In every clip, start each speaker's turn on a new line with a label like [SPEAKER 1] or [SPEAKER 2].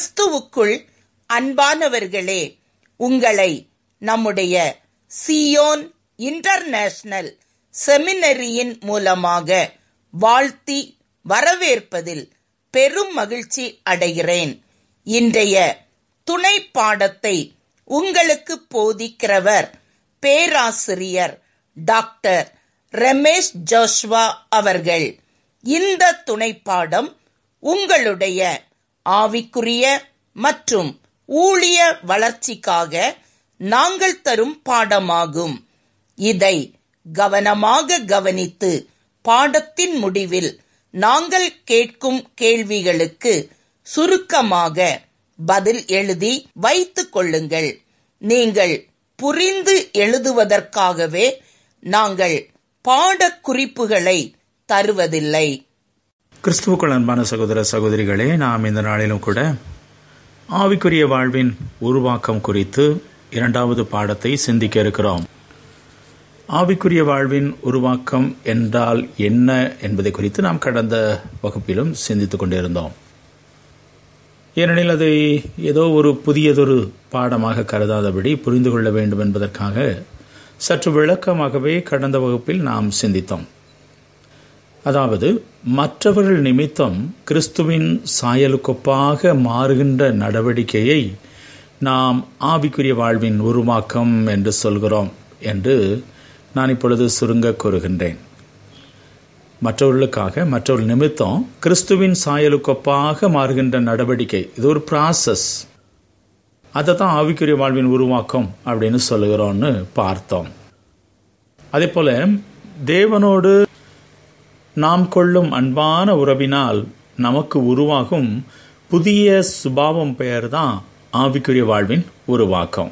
[SPEAKER 1] கிறிஸ்துவுக்குள் அன்பானவர்களே உங்களை நம்முடைய சியோன் இன்டர்நேஷனல் செமினரியின் மூலமாக வாழ்த்தி வரவேற்பதில் பெரும் மகிழ்ச்சி அடைகிறேன் இன்றைய துணை பாடத்தை உங்களுக்கு போதிக்கிறவர் பேராசிரியர் டாக்டர் ரமேஷ் ஜோஷ்வா அவர்கள் இந்த துணைப்பாடம் உங்களுடைய ஆவிக்குரிய மற்றும் ஊழிய வளர்ச்சிக்காக நாங்கள் தரும் பாடமாகும் இதை கவனமாக கவனித்து பாடத்தின் முடிவில் நாங்கள் கேட்கும் கேள்விகளுக்கு சுருக்கமாக பதில் எழுதி வைத்துக் கொள்ளுங்கள் நீங்கள் புரிந்து எழுதுவதற்காகவே நாங்கள் பாடக் குறிப்புகளை தருவதில்லை
[SPEAKER 2] கிறிஸ்துவுக்குள் அன்பான சகோதர சகோதரிகளே நாம் இந்த நாளிலும் கூட ஆவிக்குரிய வாழ்வின் உருவாக்கம் குறித்து இரண்டாவது பாடத்தை சிந்திக்க இருக்கிறோம் ஆவிக்குரிய வாழ்வின் உருவாக்கம் என்றால் என்ன என்பதை குறித்து நாம் கடந்த வகுப்பிலும் சிந்தித்துக் கொண்டிருந்தோம் ஏனெனில் அதை ஏதோ ஒரு புதியதொரு பாடமாக கருதாதபடி புரிந்து கொள்ள வேண்டும் என்பதற்காக சற்று விளக்கமாகவே கடந்த வகுப்பில் நாம் சிந்தித்தோம் அதாவது மற்றவர்கள் நிமித்தம் கிறிஸ்துவின் சாயலுக்கொப்பாக மாறுகின்ற நடவடிக்கையை நாம் ஆவிக்குரிய வாழ்வின் உருவாக்கம் என்று சொல்கிறோம் என்று நான் இப்பொழுது சுருங்க கூறுகின்றேன் மற்றவர்களுக்காக மற்றவர்கள் நிமித்தம் கிறிஸ்துவின் சாயலுக்கொப்பாக மாறுகின்ற நடவடிக்கை இது ஒரு ப்ராசஸ் அதை தான் ஆவிக்குரிய வாழ்வின் உருவாக்கம் அப்படின்னு சொல்லுகிறோம்னு பார்த்தோம் அதே போல தேவனோடு நாம் கொள்ளும் அன்பான உறவினால் நமக்கு உருவாகும் புதிய சுபாவம் பெயர் தான் ஆவிக்குரிய வாழ்வின் உருவாக்கம்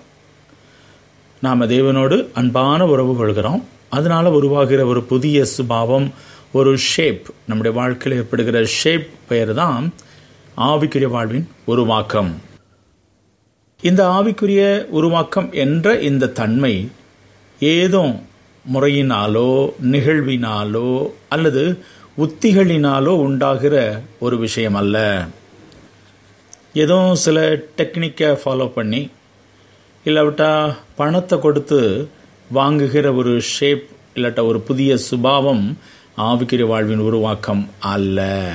[SPEAKER 2] நாம் தேவனோடு அன்பான உறவு கொள்கிறோம் அதனால உருவாகிற ஒரு புதிய சுபாவம் ஒரு ஷேப் நம்முடைய வாழ்க்கையில் ஏற்படுகிற ஷேப் பெயர் தான் ஆவிக்குரிய வாழ்வின் உருவாக்கம் இந்த ஆவிக்குரிய உருவாக்கம் என்ற இந்த தன்மை ஏதோ முறையினாலோ நிகழ்வினாலோ அல்லது உத்திகளினாலோ உண்டாகிற ஒரு விஷயம் அல்ல ஏதோ சில டெக்னிக்கை ஃபாலோ பண்ணி இல்லாவிட்டா பணத்தை கொடுத்து வாங்குகிற ஒரு ஷேப் இல்லாட்ட ஒரு புதிய சுபாவம் ஆவிக்குரிய வாழ்வின் உருவாக்கம் அல்ல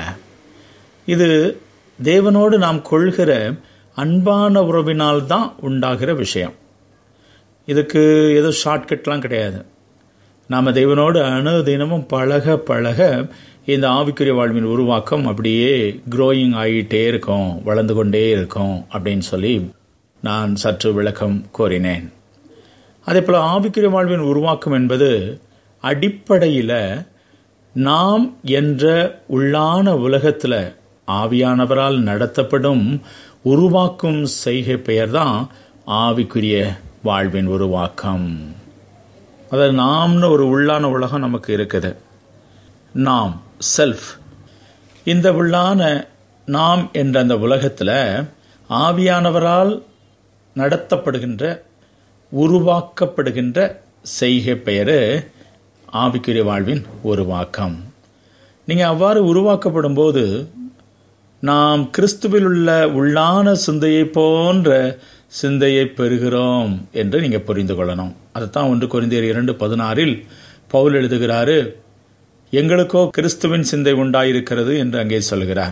[SPEAKER 2] இது தேவனோடு நாம் கொள்கிற அன்பான உறவினால் தான் உண்டாகிற விஷயம் இதுக்கு ஏதோ ஷார்ட்கட்லாம் கிடையாது நாம் தேவனோடு அணு தினமும் பழக பழக இந்த ஆவிக்குரிய வாழ்வின் உருவாக்கம் அப்படியே க்ரோயிங் ஆகிட்டே இருக்கும் வளர்ந்து கொண்டே இருக்கும் அப்படின்னு சொல்லி நான் சற்று விளக்கம் கோரினேன் அதே போல் ஆவிக்குரிய வாழ்வின் உருவாக்கம் என்பது அடிப்படையில் நாம் என்ற உள்ளான உலகத்தில் ஆவியானவரால் நடத்தப்படும் உருவாக்கும் செய்கை பெயர்தான் ஆவிக்குரிய வாழ்வின் உருவாக்கம் அதாவது நாம்னு ஒரு உள்ளான உலகம் நமக்கு இருக்குது நாம் செல்ஃப் இந்த உள்ளான நாம் என்ற அந்த உலகத்தில் ஆவியானவரால் நடத்தப்படுகின்ற உருவாக்கப்படுகின்ற செய்கை பெயர் ஆவிக்குரிய வாழ்வின் உருவாக்கம் நீங்கள் அவ்வாறு உருவாக்கப்படும் போது நாம் கிறிஸ்துவில் உள்ள உள்ளான சிந்தையை போன்ற சிந்தையை பெறுகிறோம் என்று நீங்க புரிந்து கொள்ளணும் அதைத்தான் ஒன்று குறைந்தர் இரண்டு பதினாறில் பவுல் எழுதுகிறாரு எங்களுக்கோ கிறிஸ்துவின் சிந்தை உண்டாயிருக்கிறது என்று அங்கே சொல்கிறார்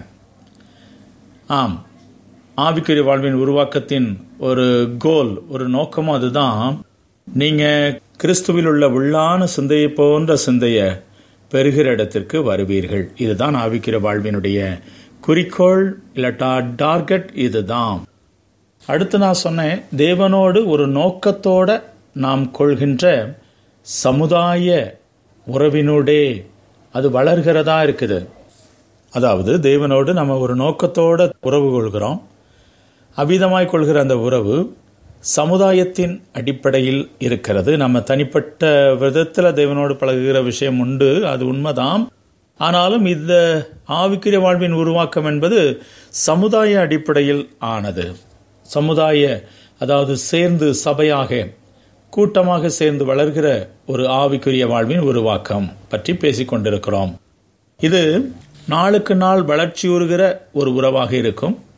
[SPEAKER 2] ஆம் ஆவிக்குரிய வாழ்வின் உருவாக்கத்தின் ஒரு கோல் ஒரு நோக்கமும் அதுதான் நீங்க கிறிஸ்துவில் உள்ள உள்ளான சிந்தையை போன்ற சிந்தையை பெறுகிற இடத்திற்கு வருவீர்கள் இதுதான் ஆவிக்கிற வாழ்வினுடைய குறிக்கோள் இல்லாட்டா டார்கெட் இதுதான் அடுத்து நான் சொன்னேன் தேவனோடு ஒரு நோக்கத்தோட நாம் கொள்கின்ற சமுதாய உறவினோடே அது வளர்கிறதா இருக்குது அதாவது தேவனோடு நம்ம ஒரு நோக்கத்தோட உறவு கொள்கிறோம் அவ்விதமாய் கொள்கிற அந்த உறவு சமுதாயத்தின் அடிப்படையில் இருக்கிறது நம்ம தனிப்பட்ட விதத்தில் தேவனோடு பழகுகிற விஷயம் உண்டு அது உண்மைதான் ஆனாலும் இந்த ஆவிக்குரிய வாழ்வின் உருவாக்கம் என்பது சமுதாய அடிப்படையில் ஆனது சமுதாய அதாவது சேர்ந்து சபையாக கூட்டமாக சேர்ந்து வளர்கிற ஒரு ஆவிக்குரிய வாழ்வின் உருவாக்கம் பற்றி பேசிக் கொண்டிருக்கிறோம் இது நாளுக்கு நாள் வளர்ச்சியுறுகிற ஒரு உறவாக இருக்கும்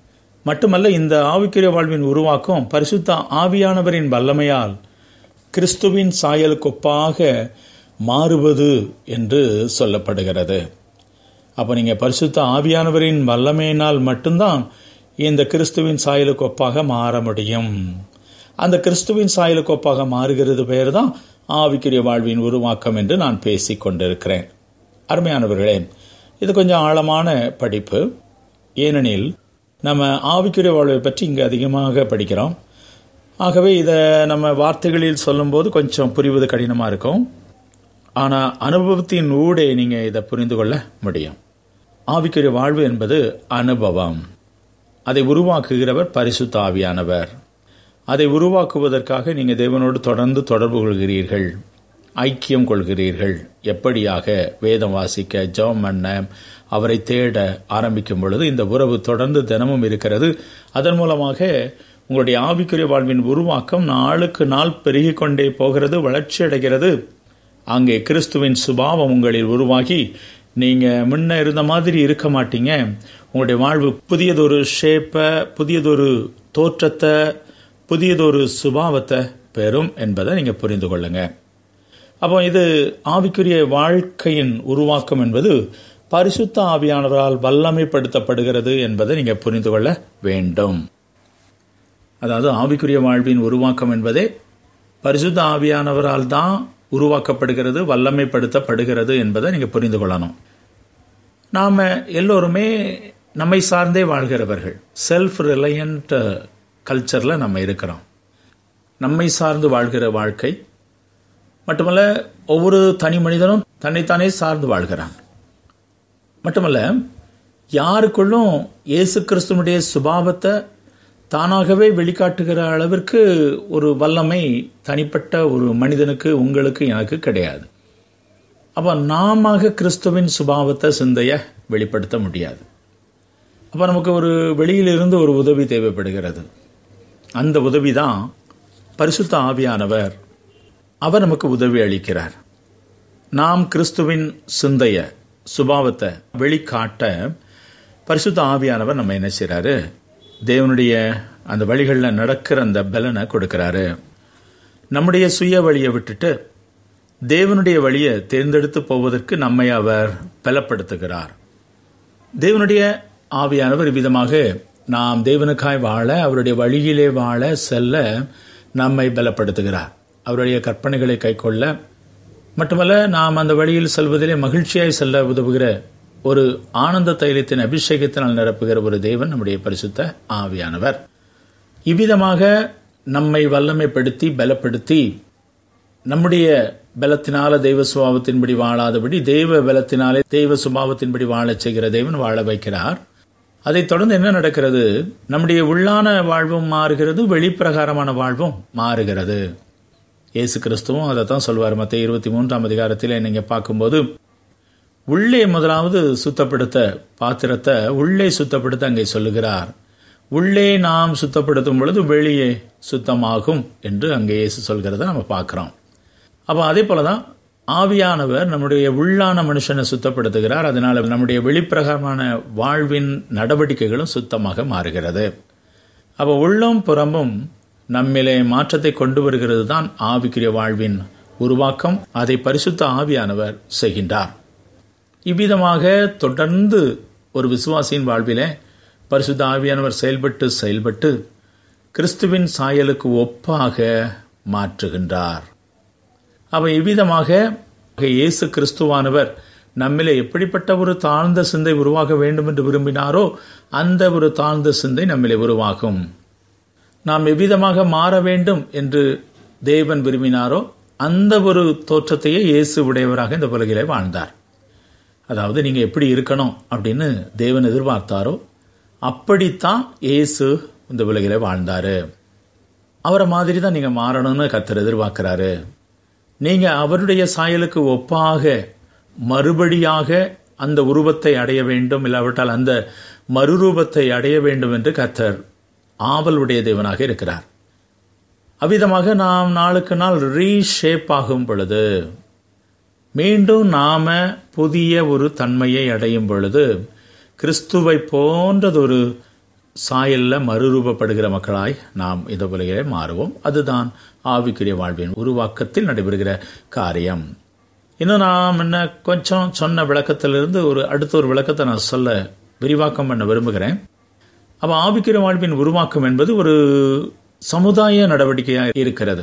[SPEAKER 2] மட்டுமல்ல இந்த ஆவிக்குரிய வாழ்வின் உருவாக்கம் பரிசுத்த ஆவியானவரின் வல்லமையால் கிறிஸ்துவின் சாயலுக்கொப்பாக மாறுவது என்று சொல்லப்படுகிறது அப்போ நீங்கள் பரிசுத்த ஆவியானவரின் வல்லமையினால் மட்டும்தான் இந்த கிறிஸ்துவின் சாயலுக்கு ஒப்பாக மாற முடியும் அந்த கிறிஸ்துவின் சாயலுக்கு ஒப்பாக மாறுகிறது பெயர் தான் ஆவிக்குரிய வாழ்வின் உருவாக்கம் என்று நான் பேசிக் கொண்டிருக்கிறேன் அருமையானவர்களே இது கொஞ்சம் ஆழமான படிப்பு ஏனெனில் நம்ம ஆவிக்குரிய வாழ்வை பற்றி இங்கே அதிகமாக படிக்கிறோம் ஆகவே இதை நம்ம வார்த்தைகளில் சொல்லும்போது கொஞ்சம் புரிவது கடினமாக இருக்கும் ஆனால் அனுபவத்தின் ஊடே நீங்கள் இதை புரிந்து கொள்ள முடியும் ஆவிக்குரிய வாழ்வு என்பது அனுபவம் அதை உருவாக்குகிறவர் பரிசுத்த ஆவியானவர் அதை உருவாக்குவதற்காக நீங்கள் தேவனோடு தொடர்ந்து தொடர்பு கொள்கிறீர்கள் ஐக்கியம் கொள்கிறீர்கள் எப்படியாக வேதம் வாசிக்க ஜெபம் பண்ண அவரை தேட ஆரம்பிக்கும் பொழுது இந்த உறவு தொடர்ந்து தினமும் இருக்கிறது அதன் மூலமாக உங்களுடைய ஆவிக்குரிய வாழ்வின் உருவாக்கம் நாளுக்கு நாள் பெருகிக் கொண்டே போகிறது வளர்ச்சி அடைகிறது அங்கே கிறிஸ்துவின் சுபாவம் உங்களில் உருவாகி நீங்க முன்ன இருந்த மாதிரி இருக்க மாட்டீங்க உங்களுடைய வாழ்வு புதியதொரு ஷேப்பை புதியதொரு தோற்றத்தை புதியதொரு சுபாவத்தை பெறும் என்பதை நீங்க புரிந்து கொள்ளுங்க அப்போ இது ஆவிக்குரிய வாழ்க்கையின் உருவாக்கம் என்பது பரிசுத்த ஆவியானவரால் வல்லமைப்படுத்தப்படுகிறது என்பதை நீங்க புரிந்து கொள்ள வேண்டும் அதாவது ஆவிக்குரிய வாழ்வின் உருவாக்கம் என்பதே பரிசுத்த ஆவியானவரால் தான் உருவாக்கப்படுகிறது வல்லமைப்படுத்தப்படுகிறது என்பதை நீங்க புரிந்து கொள்ளணும் நாம எல்லோருமே நம்மை சார்ந்தே வாழ்கிறவர்கள் செல்ஃப் ரிலையன்ட் கல்ச்சர்ல நம்ம இருக்கிறோம் நம்மை சார்ந்து வாழ்கிற வாழ்க்கை மட்டுமல்ல ஒவ்வொரு தனி மனிதனும் தன்னைத்தானே சார்ந்து வாழ்கிறான் மட்டுமல்ல யாருக்குள்ளும் இயேசு கிறிஸ்துவனுடைய சுபாவத்தை தானாகவே வெளிக்காட்டுகிற அளவிற்கு ஒரு வல்லமை தனிப்பட்ட ஒரு மனிதனுக்கு உங்களுக்கு எனக்கு கிடையாது அப்போ நாம கிறிஸ்துவின் சுபாவத்தை சிந்தைய வெளிப்படுத்த முடியாது அப்போ நமக்கு ஒரு வெளியிலிருந்து ஒரு உதவி தேவைப்படுகிறது அந்த உதவி தான் பரிசுத்த ஆவியானவர் அவர் நமக்கு உதவி அளிக்கிறார் நாம் கிறிஸ்துவின் சிந்தைய சுபாவத்தை வெளிக்காட்ட பரிசுத்த ஆவியானவர் நம்ம என்ன செய்றாரு தேவனுடைய அந்த வழிகளில் நடக்கிற அந்த பலனை கொடுக்கிறாரு நம்முடைய சுய வழியை விட்டுட்டு தேவனுடைய வழியை தேர்ந்தெடுத்து போவதற்கு நம்மை அவர் பலப்படுத்துகிறார் தேவனுடைய ஆவியானவர் விதமாக நாம் தேவனுக்காய் வாழ அவருடைய வழியிலே வாழ செல்ல நம்மை பலப்படுத்துகிறார் அவருடைய கற்பனைகளை கைக்கொள்ள மட்டுமல்ல நாம் அந்த வழியில் செல்வதிலே மகிழ்ச்சியாய் செல்ல உதவுகிற ஒரு ஆனந்த தைலத்தின் அபிஷேகத்தினால் நிரப்புகிற ஒரு தேவன் நம்முடைய பரிசுத்த ஆவியானவர் இவ்விதமாக நம்மை வல்லமைப்படுத்தி பலப்படுத்தி நம்முடைய பலத்தினால தெய்வ சுபாவத்தின்படி வாழாதபடி தெய்வ பலத்தினாலே தெய்வ சுபாவத்தின்படி வாழச் செய்கிற தேவன் வாழ வைக்கிறார் அதைத் தொடர்ந்து என்ன நடக்கிறது நம்முடைய உள்ளான வாழ்வும் மாறுகிறது வெளிப்பிரகாரமான வாழ்வும் மாறுகிறது இயேசு கிறிஸ்துவும் அதை தான் சொல்வார் மற்ற இருபத்தி மூன்றாம் அதிகாரத்தில் நீங்க பார்க்கும்போது உள்ளே முதலாவது சுத்தப்படுத்த பாத்திரத்தை உள்ளே சுத்தப்படுத்த அங்கே சொல்லுகிறார் உள்ளே நாம் சுத்தப்படுத்தும் பொழுது வெளியே சுத்தமாகும் என்று அங்கே இயேசு சொல்கிறத நம்ம பார்க்கிறோம் அப்போ அதே போலதான் ஆவியானவர் நம்முடைய உள்ளான மனுஷனை சுத்தப்படுத்துகிறார் அதனால நம்முடைய வெளிப்பிரகாரமான வாழ்வின் நடவடிக்கைகளும் சுத்தமாக மாறுகிறது அப்போ உள்ளும் புறமும் நம்மிலே மாற்றத்தை கொண்டு வருகிறது தான் ஆவிக்குரிய வாழ்வின் உருவாக்கம் அதை பரிசுத்த ஆவியானவர் செய்கின்றார் இவ்விதமாக தொடர்ந்து ஒரு விசுவாசியின் வாழ்விலே பரிசுத்த ஆவியானவர் செயல்பட்டு செயல்பட்டு கிறிஸ்துவின் சாயலுக்கு ஒப்பாக மாற்றுகின்றார் அவ இவ்விதமாக இயேசு கிறிஸ்துவானவர் நம்மிலே எப்படிப்பட்ட ஒரு தாழ்ந்த சிந்தை உருவாக வேண்டும் என்று விரும்பினாரோ அந்த ஒரு தாழ்ந்த சிந்தை நம்மிலே உருவாகும் நாம் எவ்விதமாக மாற வேண்டும் என்று தேவன் விரும்பினாரோ அந்த ஒரு தோற்றத்தையே இயேசு உடையவராக இந்த உலகிலே வாழ்ந்தார் அதாவது நீங்க எப்படி இருக்கணும் அப்படின்னு தேவன் எதிர்பார்த்தாரோ அப்படித்தான் இயேசு இந்த உலகிலே வாழ்ந்தாரு அவரை மாதிரி தான் நீங்க மாறணும்னு கத்தர் எதிர்பார்க்கிறாரு நீங்க அவருடைய சாயலுக்கு ஒப்பாக மறுபடியாக அந்த உருவத்தை அடைய வேண்டும் இல்லாவிட்டால் அந்த மறுரூபத்தை அடைய வேண்டும் என்று கத்தர் ஆவலுடைய தேவனாக இருக்கிறார் அவ்விதமாக நாம் நாளுக்கு நாள் ரீஷேப் ஆகும் பொழுது மீண்டும் நாம புதிய ஒரு தன்மையை அடையும் பொழுது கிறிஸ்துவை போன்றதொரு சாயல்ல மறுரூபப்படுகிற மக்களாய் நாம் இந்த உலகிலே மாறுவோம் அதுதான் ஆவிக்குரிய வாழ்வின் உருவாக்கத்தில் நடைபெறுகிற காரியம் இன்னும் நான் முன்ன கொஞ்சம் சொன்ன விளக்கத்திலிருந்து ஒரு அடுத்த ஒரு விளக்கத்தை நான் சொல்ல விரிவாக்கம் பண்ண விரும்புகிறேன் அப்போ ஆவிக்குரிய வாழ்வின் உருவாக்கம் என்பது ஒரு சமுதாய நடவடிக்கையாக இருக்கிறது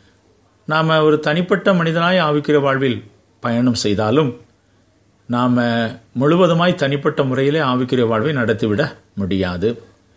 [SPEAKER 2] நாம் ஒரு தனிப்பட்ட மனிதனாய் ஆவிக்குரிய வாழ்வில் பயணம் செய்தாலும் நாம் முழுவதுமாய் தனிப்பட்ட முறையிலே ஆவிக்குரிய வாழ்வை நடத்திவிட முடியாது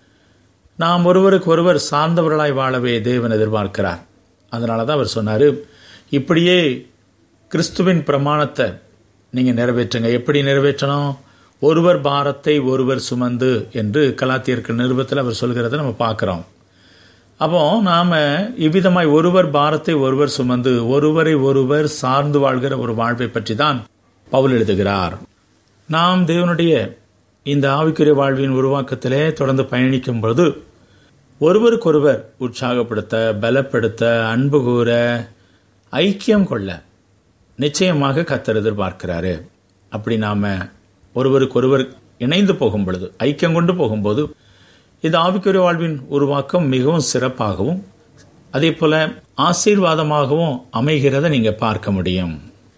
[SPEAKER 2] நாம் ஒருவருக்கு ஒருவர் சார்ந்தவர்களாய் வாழவே தேவன் எதிர்பார்க்கிறார் அதனால தான் அவர் சொன்னார் இப்படியே கிறிஸ்துவின் பிரமாணத்தை நீங்கள் நிறைவேற்றுங்க எப்படி நிறைவேற்றணும் ஒருவர் பாரத்தை ஒருவர் சுமந்து என்று கலாத்தியர்கள் நிருபத்தில் அவர் சொல்கிறத நம்ம பார்க்குறோம் அப்போ நாம இவ்விதமாய் ஒருவர் பாரத்தை ஒருவர் சுமந்து ஒருவரை ஒருவர் சார்ந்து வாழ்கிற ஒரு வாழ்வை பற்றி தான் பவுல் எழுதுகிறார் நாம் தேவனுடைய இந்த ஆவிக்குரிய வாழ்வின் உருவாக்கத்திலே தொடர்ந்து பயணிக்கும் பொழுது ஒருவருக்கொருவர் உற்சாகப்படுத்த பலப்படுத்த அன்பு கூற ஐக்கியம் கொள்ள நிச்சயமாக கத்தர் எதிர்பார்க்கிறாரு அப்படி நாம ஒருவருக்கொருவர் இணைந்து போகும் பொழுது ஐக்கியம் கொண்டு போகும்போது இந்த ஆவிக்குரிய வாழ்வின் உருவாக்கம் மிகவும் சிறப்பாகவும் அதே போல ஆசீர்வாதமாகவும் அமைகிறத நீங்க பார்க்க முடியும்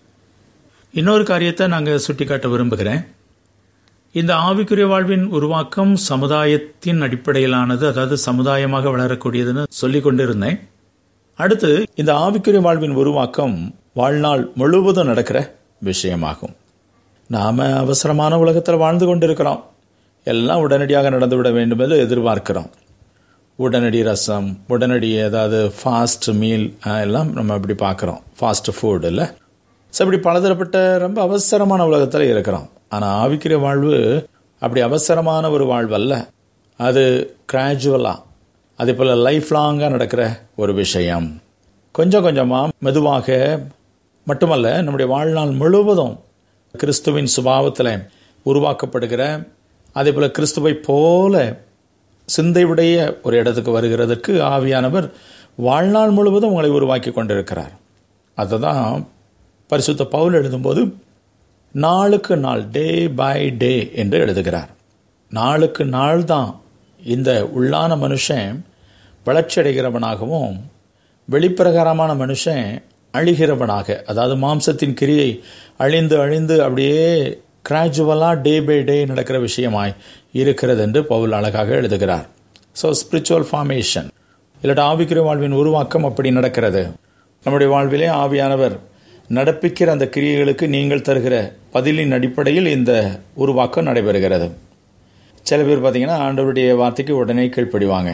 [SPEAKER 2] இன்னொரு காரியத்தை நாங்கள் சுட்டிக்காட்ட விரும்புகிறேன் இந்த ஆவிக்குரிய வாழ்வின் உருவாக்கம் சமுதாயத்தின் அடிப்படையிலானது அதாவது சமுதாயமாக வளரக்கூடியதுன்னு சொல்லிக் கொண்டிருந்தேன் அடுத்து இந்த ஆவிக்குரிய வாழ்வின் உருவாக்கம் வாழ்நாள் முழுவதும் நடக்கிற விஷயமாகும் நாம அவசரமான உலகத்தில் வாழ்ந்து கொண்டிருக்கிறோம் எல்லாம் உடனடியாக நடந்துவிட வேண்டும் என்று எதிர்பார்க்கிறோம் உடனடி ரசம் உடனடி ஏதாவது ஃபாஸ்ட் மீல் எல்லாம் நம்ம இப்படி பார்க்குறோம் ஃபாஸ்ட் ஃபுட் இல்லை ஸோ இப்படி பலதரப்பட்ட ரொம்ப அவசரமான உலகத்தில் இருக்கிறோம் ஆனால் ஆவிக்கிற வாழ்வு அப்படி அவசரமான ஒரு வாழ்வு அல்ல அது கிராஜுவலாக அதே போல் லைஃப் லாங்காக நடக்கிற ஒரு விஷயம் கொஞ்சம் கொஞ்சமாக மெதுவாக மட்டுமல்ல நம்முடைய வாழ்நாள் முழுவதும் கிறிஸ்துவின் சுபாவத்தில் உருவாக்கப்படுகிற அதே போல் கிறிஸ்துவை போல சிந்தையுடைய ஒரு இடத்துக்கு வருகிறதுக்கு ஆவியானவர் வாழ்நாள் முழுவதும் உங்களை உருவாக்கி கொண்டிருக்கிறார் அதை தான் பரிசுத்த பவுல் எழுதும்போது நாளுக்கு நாள் டே பை டே என்று எழுதுகிறார் நாளுக்கு நாள் தான் இந்த உள்ளான மனுஷன் வளர்ச்சி அடைகிறவனாகவும் வெளிப்பிரகாரமான மனுஷன் அழிகிறவனாக அதாவது மாம்சத்தின் கிரியை அழிந்து அழிந்து அப்படியே கிராஜுவலாக டே பை டே நடக்கிற விஷயமாய் இருக்கிறது என்று பவுல் அழகாக எழுதுகிறார் ஸோ ஸ்பிரிச்சுவல் ஃபார்மேஷன் இல்லாட்ட ஆவிக்கிற வாழ்வின் உருவாக்கம் அப்படி நடக்கிறது நம்முடைய வாழ்விலே ஆவியானவர் நடப்பிக்கிற அந்த கிரியைகளுக்கு நீங்கள் தருகிற பதிலின் அடிப்படையில் இந்த உருவாக்கம் நடைபெறுகிறது சில பேர் பார்த்தீங்கன்னா ஆண்டவருடைய வார்த்தைக்கு உடனே கீழ்ப்படிவாங்க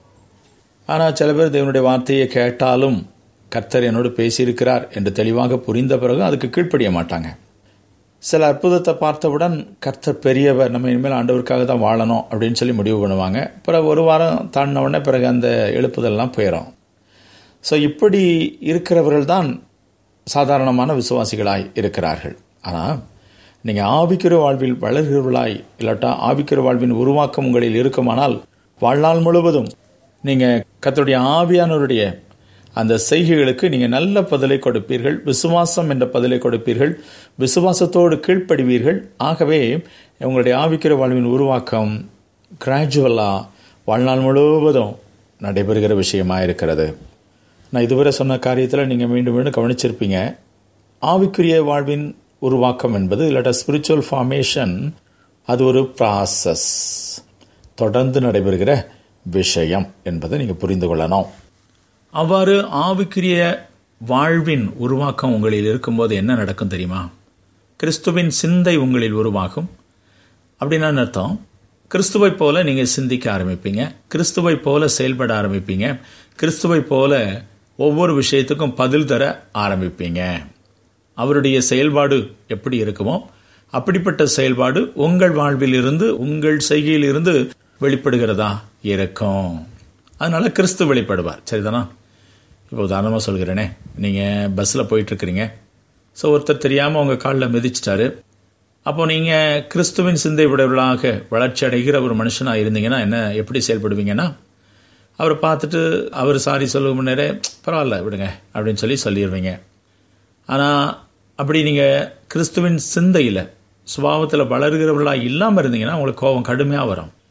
[SPEAKER 2] ஆனால் சில பேர் தேவனுடைய வார்த்தையை கேட்டாலும் கர்த்தர் என்னோடு பேசியிருக்கிறார் என்று தெளிவாக புரிந்த பிறகு அதுக்கு கீழ்ப்படிய மாட்டாங்க சில அற்புதத்தை பார்த்தவுடன் கர்த்தர் பெரியவர் நம்ம இனிமேல் ஆண்டவருக்காக தான் வாழணும் அப்படின்னு சொல்லி முடிவு பண்ணுவாங்க பிறகு ஒரு வாரம் தாண்டின உடனே பிறகு அந்த எழுப்புதல்லாம் போயிடும் ஸோ இப்படி இருக்கிறவர்கள் தான் சாதாரணமான விசுவாசிகளாய் இருக்கிறார்கள் ஆனால் நீங்கள் ஆவிக்கிற வாழ்வில் வளர்கிறவர்களாய் இல்லாட்டா ஆவிக்கிற வாழ்வின் உருவாக்கம் உங்களில் இருக்குமானால் வாழ்நாள் முழுவதும் நீங்கள் கத்தருடைய ஆவியானவருடைய அந்த செய்கைகளுக்கு நீங்கள் நல்ல பதிலை கொடுப்பீர்கள் விசுவாசம் என்ற பதிலை கொடுப்பீர்கள் விசுவாசத்தோடு கீழ்ப்படுவீர்கள் ஆகவே உங்களுடைய ஆவிக்கிற வாழ்வின் உருவாக்கம் கிராஜுவலாக வாழ்நாள் முழுவதும் நடைபெறுகிற விஷயமா இருக்கிறது நான் இதுவரை சொன்ன காரியத்தில் நீங்கள் மீண்டும் மீண்டும் கவனிச்சிருப்பீங்க ஆவிக்குரிய வாழ்வின் உருவாக்கம் என்பது இல்லாட்ட ஸ்பிரிச்சுவல் ஃபார்மேஷன் அது ஒரு ப்ராசஸ் தொடர்ந்து நடைபெறுகிற விஷயம் என்பதை நீங்கள் புரிந்து கொள்ளணும் அவ்வாறு ஆவிக்குரிய வாழ்வின் உருவாக்கம் உங்களில் இருக்கும்போது என்ன நடக்கும் தெரியுமா கிறிஸ்துவின் சிந்தை உங்களில் உருவாகும் அப்படின்னா அர்த்தம் கிறிஸ்துவை போல நீங்கள் சிந்திக்க ஆரம்பிப்பீங்க கிறிஸ்துவை போல செயல்பட ஆரம்பிப்பீங்க கிறிஸ்துவை போல ஒவ்வொரு விஷயத்துக்கும் பதில் தர ஆரம்பிப்பீங்க அவருடைய செயல்பாடு எப்படி இருக்குமோ அப்படிப்பட்ட செயல்பாடு உங்கள் வாழ்வில் இருந்து உங்கள் செய்கையில் இருந்து வெளிப்படுகிறதா இருக்கும் அதனால கிறிஸ்து வெளிப்படுவார் சரிதானா இப்போ உதாரணமாக சொல்கிறேனே நீங்கள் பஸ்ஸில் போயிட்டுருக்கிறீங்க ஸோ ஒருத்தர் தெரியாமல் உங்கள் காலில் மிதிச்சிட்டாரு அப்போ நீங்கள் கிறிஸ்துவின் சிந்தை உடையவர்களாக வளர்ச்சி அடைகிற ஒரு மனுஷனாக இருந்தீங்கன்னா என்ன எப்படி செயல்படுவீங்கன்னா அவரை பார்த்துட்டு அவர் சாரி சொல்ல முன்னரே பரவாயில்ல விடுங்க அப்படின்னு சொல்லி சொல்லிடுவீங்க ஆனால் அப்படி நீங்கள் கிறிஸ்துவின் சிந்தையில் சுபாவத்தில் வளர்கிறவர்களாக இல்லாமல் இருந்தீங்கன்னா உங்களுக்கு கோபம் கடுமையாக வரும்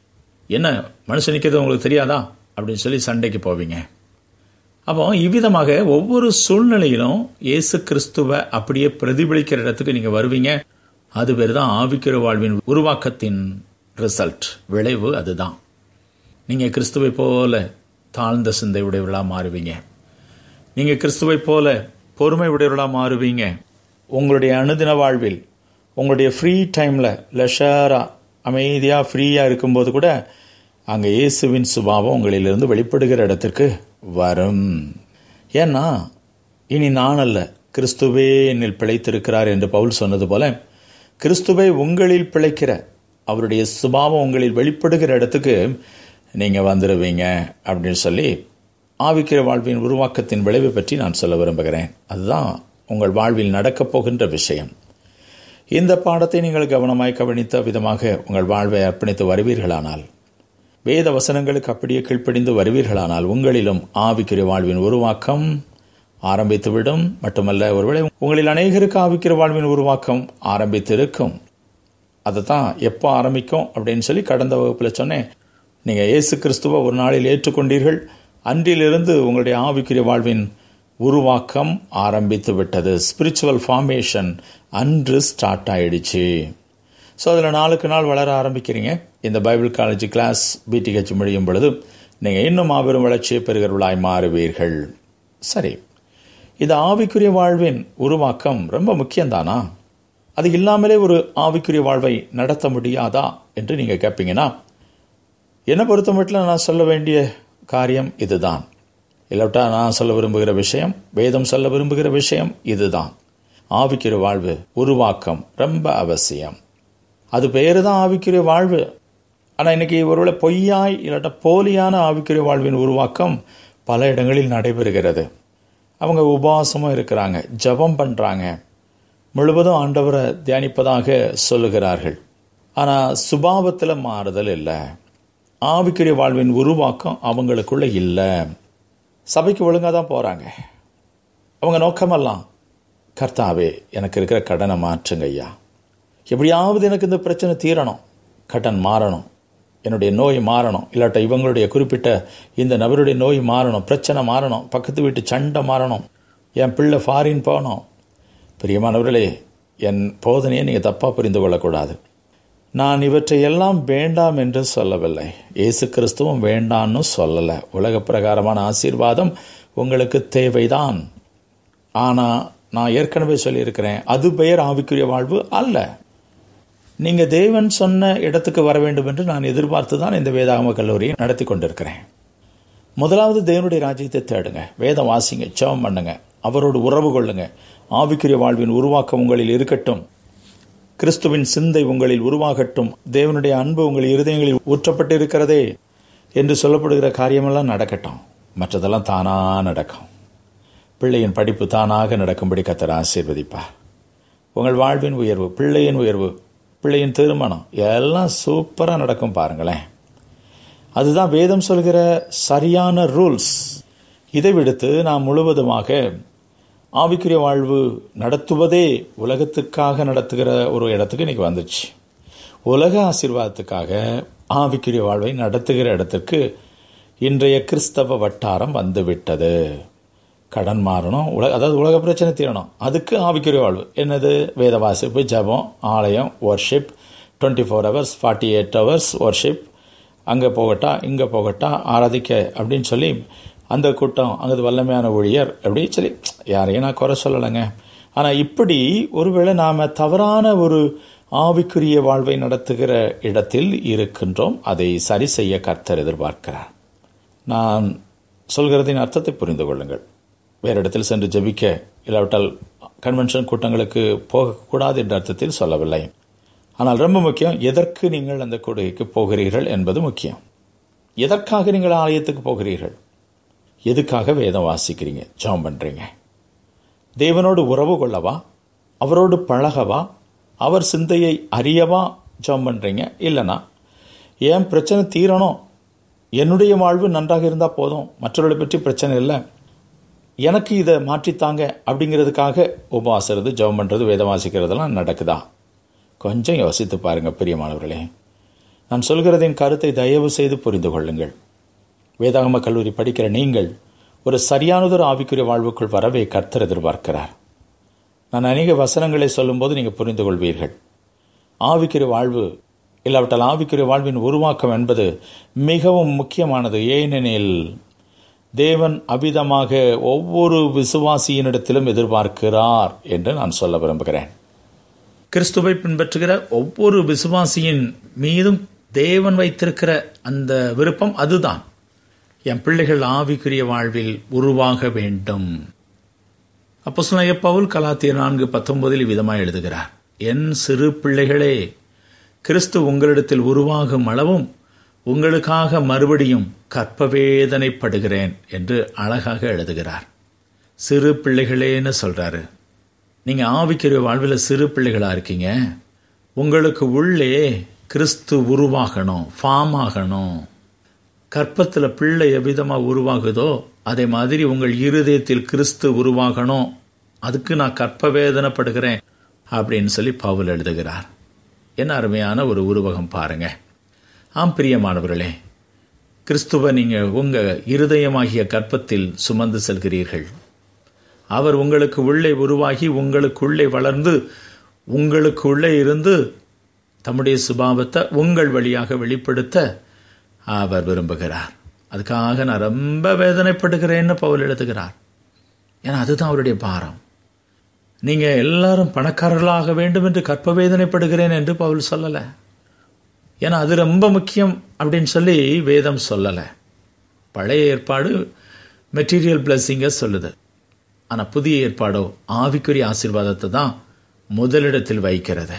[SPEAKER 2] என்ன மனுஷன் நிற்கிறது உங்களுக்கு தெரியாதா அப்படின்னு சொல்லி சண்டைக்கு போவீங்க அப்போ இவ்விதமாக ஒவ்வொரு சூழ்நிலையிலும் இயேசு கிறிஸ்துவ அப்படியே பிரதிபலிக்கிற இடத்துக்கு நீங்க வருவீங்க அது பேர் தான் ஆவிக்கிற வாழ்வின் உருவாக்கத்தின் ரிசல்ட் விளைவு அதுதான் நீங்க கிறிஸ்துவை போல தாழ்ந்த சிந்தை உடையவர்களா மாறுவீங்க நீங்க கிறிஸ்துவை போல பொறுமை உடையவர்களா மாறுவீங்க உங்களுடைய அனுதின வாழ்வில் உங்களுடைய ஃப்ரீ டைம்ல லெஷரா அமைதியா ஃப்ரீயா இருக்கும்போது கூட அங்க இயேசுவின் சுபாவம் உங்களிலிருந்து வெளிப்படுகிற இடத்திற்கு வரும் ஏன்னா இனி நான் அல்ல கிறிஸ்துவே என்னில் பிழைத்திருக்கிறார் என்று பவுல் சொன்னது போல கிறிஸ்துவை உங்களில் பிழைக்கிற அவருடைய சுபாவம் உங்களில் வெளிப்படுகிற இடத்துக்கு நீங்க வந்துடுவீங்க அப்படின்னு சொல்லி ஆவிக்கிற வாழ்வின் உருவாக்கத்தின் விளைவை பற்றி நான் சொல்ல விரும்புகிறேன் அதுதான் உங்கள் வாழ்வில் நடக்கப் போகின்ற விஷயம் இந்த பாடத்தை நீங்கள் கவனமாய் கவனித்த விதமாக உங்கள் வாழ்வை அர்ப்பணித்து வருவீர்களானால் வேத வசனங்களுக்கு அப்படியே கீழ்ப்படிந்து வருவீர்களானால் உங்களிலும் ஆவிக்கிற வாழ்வின் உருவாக்கம் ஆரம்பித்துவிடும் மட்டுமல்ல ஒருவேளை உங்களில் அநேகருக்கு ஆவிக்கிற வாழ்வின் உருவாக்கம் ஆரம்பித்திருக்கும் அதை தான் எப்போ ஆரம்பிக்கும் அப்படின்னு சொல்லி கடந்த வகுப்பில் சொன்னேன் நீங்கள் இயேசு கிறிஸ்துவை ஒரு நாளில் ஏற்றுக்கொண்டீர்கள் அன்றிலிருந்து உங்களுடைய ஆவிக்குரிய வாழ்வின் உருவாக்கம் ஆரம்பித்து விட்டது ஸ்பிரிச்சுவல் ஃபார்மேஷன் அன்று ஸ்டார்ட் ஆயிடுச்சு ஸோ அதில் நாளுக்கு நாள் வளர ஆரம்பிக்கிறீங்க இந்த பைபிள் காலேஜ் கிளாஸ் பிடிஹெச் முடியும் பொழுது நீங்கள் இன்னும் மாபெரும் வளர்ச்சியை பெறுகிறவர்களாய் மாறுவீர்கள் சரி இந்த ஆவிக்குரிய வாழ்வின் உருவாக்கம் ரொம்ப முக்கியம்தானா அது இல்லாமலே ஒரு ஆவிக்குரிய வாழ்வை நடத்த முடியாதா என்று நீங்கள் கேட்பீங்கன்னா என்னை பொறுத்த மட்டும் நான் சொல்ல வேண்டிய காரியம் இதுதான் இல்லாவிட்டா நான் சொல்ல விரும்புகிற விஷயம் வேதம் சொல்ல விரும்புகிற விஷயம் இதுதான் ஆவிக்குரிய வாழ்வு உருவாக்கம் ரொம்ப அவசியம் அது பேரு தான் ஆவிக்குரிய வாழ்வு ஆனால் இன்னைக்கு ஒருவேளை பொய்யாய் இல்லாட்டா போலியான ஆவிக்குரிய வாழ்வின் உருவாக்கம் பல இடங்களில் நடைபெறுகிறது அவங்க உபவாசமும் இருக்கிறாங்க ஜபம் பண்ணுறாங்க முழுவதும் ஆண்டவரை தியானிப்பதாக சொல்லுகிறார்கள் ஆனால் சுபாவத்தில் மாறுதல் இல்லை ஆவிக்குரிய வாழ்வின் உருவாக்கம் அவங்களுக்குள்ள இல்லை சபைக்கு ஒழுங்காக தான் போகிறாங்க அவங்க நோக்கமெல்லாம் கர்த்தாவே எனக்கு இருக்கிற கடனை மாற்றுங்க ஐயா எப்படியாவது எனக்கு இந்த பிரச்சனை தீரணும் கடன் மாறணும் என்னுடைய நோய் மாறணும் இல்லாட்ட இவங்களுடைய குறிப்பிட்ட இந்த நபருடைய நோய் மாறணும் பிரச்சனை மாறணும் பக்கத்து வீட்டு சண்டை மாறணும் என் பிள்ளை ஃபாரின் போகணும் பிரியமானவர்களே என் போதனையை நீங்கள் தப்பாக புரிந்து கொள்ளக்கூடாது நான் இவற்றை எல்லாம் வேண்டாம் என்று சொல்லவில்லை இயேசு கிறிஸ்துவும் வேண்டான்னு சொல்லலை உலக பிரகாரமான ஆசீர்வாதம் உங்களுக்கு தேவைதான் ஆனால் நான் ஏற்கனவே சொல்லியிருக்கிறேன் அது பெயர் ஆவிக்குரிய வாழ்வு அல்ல நீங்க தேவன் சொன்ன இடத்துக்கு வர வேண்டும் என்று நான் எதிர்பார்த்து தான் இந்த வேதாகம கல்லூரியை நடத்தி கொண்டிருக்கிறேன் முதலாவது தேவனுடைய ராஜ்யத்தை தேடுங்க வேதம் வாசிங்க ஜெபம் பண்ணுங்க அவரோடு உறவு கொள்ளுங்க ஆவிக்குரிய வாழ்வின் உருவாக்கம் உங்களில் இருக்கட்டும் கிறிஸ்துவின் சிந்தை உங்களில் உருவாகட்டும் தேவனுடைய அன்பு உங்கள் இருதயங்களில் ஊற்றப்பட்டு இருக்கிறதே என்று சொல்லப்படுகிற காரியமெல்லாம் நடக்கட்டும் மற்றதெல்லாம் தானா நடக்கும் பிள்ளையின் படிப்பு தானாக நடக்கும்படி கத்தர் ஆசீர்வதிப்பார் உங்கள் வாழ்வின் உயர்வு பிள்ளையின் உயர்வு பிள்ளையின் திருமணம் எல்லாம் சூப்பராக நடக்கும் பாருங்களேன் அதுதான் வேதம் சொல்கிற சரியான ரூல்ஸ் இதை விடுத்து நாம் முழுவதுமாக ஆவிக்குரிய வாழ்வு நடத்துவதே உலகத்துக்காக நடத்துகிற ஒரு இடத்துக்கு இன்னைக்கு வந்துச்சு உலக ஆசீர்வாதத்துக்காக ஆவிக்குரிய வாழ்வை நடத்துகிற இடத்துக்கு இன்றைய கிறிஸ்தவ வட்டாரம் வந்துவிட்டது கடன் மாறணும் உலக அதாவது உலக பிரச்சனை தீரணும் அதுக்கு ஆவிக்குரிய வாழ்வு என்னது வேத வாசிப்பு ஜபம் ஆலயம் worship twenty four hours forty eight hours worship அங்கே போகட்டா இங்கே போகட்டா ஆராதிக்க அப்படின்னு சொல்லி அந்த கூட்டம் அங்கே வல்லமையான ஊழியர் அப்படி சொல்லி யாரையும் நான் குறை சொல்லலைங்க ஆனால் இப்படி ஒருவேளை நாம் தவறான ஒரு ஆவிக்குரிய வாழ்வை நடத்துகிற இடத்தில் இருக்கின்றோம் அதை சரி செய்ய கர்த்தர் எதிர்பார்க்கிறார் நான் சொல்கிறதின் அர்த்தத்தை புரிந்து கொள்ளுங்கள் வேறு இடத்தில் சென்று ஜபிக்க இல்லாவிட்டால் கன்வென்ஷன் கூட்டங்களுக்கு போகக்கூடாது என்ற அர்த்தத்தில் சொல்லவில்லை ஆனால் ரொம்ப முக்கியம் எதற்கு நீங்கள் அந்த கொடுகைக்கு போகிறீர்கள் என்பது முக்கியம் எதற்காக நீங்கள் ஆலயத்துக்கு போகிறீர்கள் எதுக்காக வேதம் வாசிக்கிறீங்க ஜெபம் பண்றீங்க தேவனோடு உறவு கொள்ளவா அவரோடு பழகவா அவர் சிந்தையை அறியவா ஜெபம் பண்றீங்க இல்லைனா ஏன் பிரச்சனை தீரணும் என்னுடைய வாழ்வு நன்றாக இருந்தால் போதும் மற்றவர்களை பற்றி பிரச்சனை இல்லை எனக்கு இதை மாற்றித்தாங்க அப்படிங்கிறதுக்காக உபவாசறது ஜெபம் பண்ணுறது வேதம் வாசிக்கிறதெல்லாம் நடக்குதா கொஞ்சம் யோசித்து பாருங்க பிரியமானவர்களே நான் சொல்கிறதின் கருத்தை தயவு செய்து புரிந்து கொள்ளுங்கள் வேதாகம கல்லூரி படிக்கிற நீங்கள் ஒரு சரியானதொரு ஆவிக்குரிய வாழ்வுக்குள் வரவே கர்த்தர் எதிர்பார்க்கிறார் நான் அநேக வசனங்களை சொல்லும்போது நீங்கள் புரிந்து கொள்வீர்கள் ஆவிக்குரிய வாழ்வு இல்லாவிட்டால் ஆவிக்குரிய வாழ்வின் உருவாக்கம் என்பது மிகவும் முக்கியமானது ஏனெனில் தேவன் அபிதமாக ஒவ்வொரு விசுவாசியினிடத்திலும் எதிர்பார்க்கிறார் என்று நான் சொல்ல விரும்புகிறேன் கிறிஸ்துவை பின்பற்றுகிற ஒவ்வொரு விசுவாசியின் மீதும் தேவன் வைத்திருக்கிற அந்த விருப்பம் அதுதான் என் பிள்ளைகள் ஆவிக்குரிய வாழ்வில் உருவாக வேண்டும் அப்போ சொன்ன பவுல் கலாத்திய நான்கு பத்தொன்பதில் விதமாக எழுதுகிறார் என் சிறு பிள்ளைகளே கிறிஸ்து உங்களிடத்தில் உருவாகும் அளவும் உங்களுக்காக மறுபடியும் கற்பவேதனைப்படுகிறேன் என்று அழகாக எழுதுகிறார் சிறு பிள்ளைகளேன்னு சொல்றாரு நீங்க ஆவிக்கிற வாழ்வில் சிறு பிள்ளைகளா இருக்கீங்க உங்களுக்கு உள்ளே கிறிஸ்து உருவாகணும் ஃபார்ம் ஆகணும் கற்பத்தில் பிள்ளை எவ்விதமாக உருவாகுதோ அதே மாதிரி உங்கள் இருதயத்தில் கிறிஸ்து உருவாகணும் அதுக்கு நான் கற்ப வேதனைப்படுகிறேன் அப்படின்னு சொல்லி பவுல் எழுதுகிறார் என்ன அருமையான ஒரு உருவகம் பாருங்க ஆம் பிரியமானவர்களே கிறிஸ்துவ நீங்க உங்க இருதயமாகிய கற்பத்தில் சுமந்து செல்கிறீர்கள் அவர் உங்களுக்கு உள்ளே உருவாகி உங்களுக்குள்ளே வளர்ந்து உங்களுக்குள்ளே இருந்து தம்முடைய சுபாவத்தை உங்கள் வழியாக வெளிப்படுத்த அவர் விரும்புகிறார் அதுக்காக நான் ரொம்ப வேதனைப்படுகிறேன்னு பவுல் எழுதுகிறார் ஏன்னா அதுதான் அவருடைய பாரம் நீங்க எல்லாரும் பணக்காரர்களாக வேண்டும் என்று கற்ப வேதனைப்படுகிறேன் என்று பவுல் சொல்லலை ஏன்னா அது ரொம்ப முக்கியம் அப்படின்னு சொல்லி வேதம் சொல்லலை பழைய ஏற்பாடு மெட்டீரியல் பிளஸ்ஸிங்க சொல்லுது ஆனால் புதிய ஏற்பாடோ ஆவிக்குரிய ஆசீர்வாதத்தை தான் முதலிடத்தில் வைக்கிறது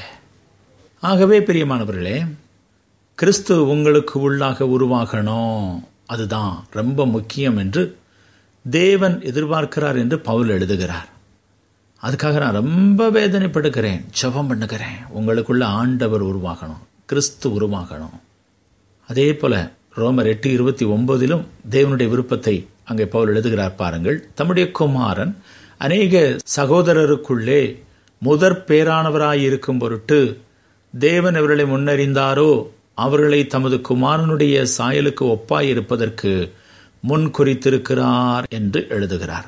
[SPEAKER 2] ஆகவே பிரியமானவர்களே கிறிஸ்து உங்களுக்கு உள்ளாக உருவாகணும் அதுதான் ரொம்ப முக்கியம் என்று தேவன் எதிர்பார்க்கிறார் என்று பவுல் எழுதுகிறார் அதுக்காக நான் ரொம்ப வேதனைப்படுகிறேன் ஜெபம் பண்ணுகிறேன் உங்களுக்குள்ள ஆண்டவர் உருவாகணும் கிறிஸ்து உருவாகணும் அதே போல ரோமர் எட்டு இருபத்தி ஒன்பதிலும் தேவனுடைய விருப்பத்தை அங்கே பவுல் எழுதுகிறார் பாருங்கள் தம்முடைய குமாரன் அநேக சகோதரருக்குள்ளே முதற் பேரானவராயிருக்கும் பொருட்டு தேவன் அவர்களை முன்னறிந்தாரோ அவர்களை தமது குமாரனுடைய சாயலுக்கு ஒப்பாய் இருப்பதற்கு முன் குறித்திருக்கிறார் என்று எழுதுகிறார்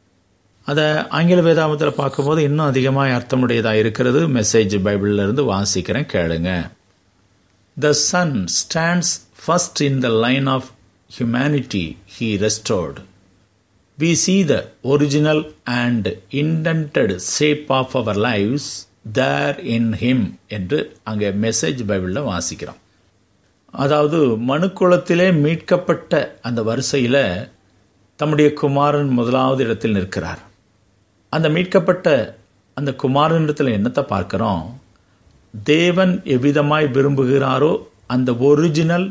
[SPEAKER 2] அதை ஆங்கில வேதாமத்தில் பார்க்கும்போது இன்னும் அதிகமாக அர்த்தமுடையதாக இருக்கிறது மெசேஜ் பைபிள்ல இருந்து வாசிக்கிறேன் கேளுங்க the son stands first in the line of humanity he restored we see the original and indented shape of our lives there in him என்று அங்கே மெசேஜ் பைபிளில் வாசிக்கிறோம் அதாவது மனுக்குளத்திலே மீட்கப்பட்ட அந்த வரிசையில் தம்முடைய குமாரன் முதலாவது இடத்தில் நிற்கிறார் அந்த மீட்கப்பட்ட அந்த குமாரனிடத்தில் என்னத்தை பார்க்கிறோம் தேவன் எவ்விதமாய் விரும்புகிறாரோ அந்த ஒரிஜினல்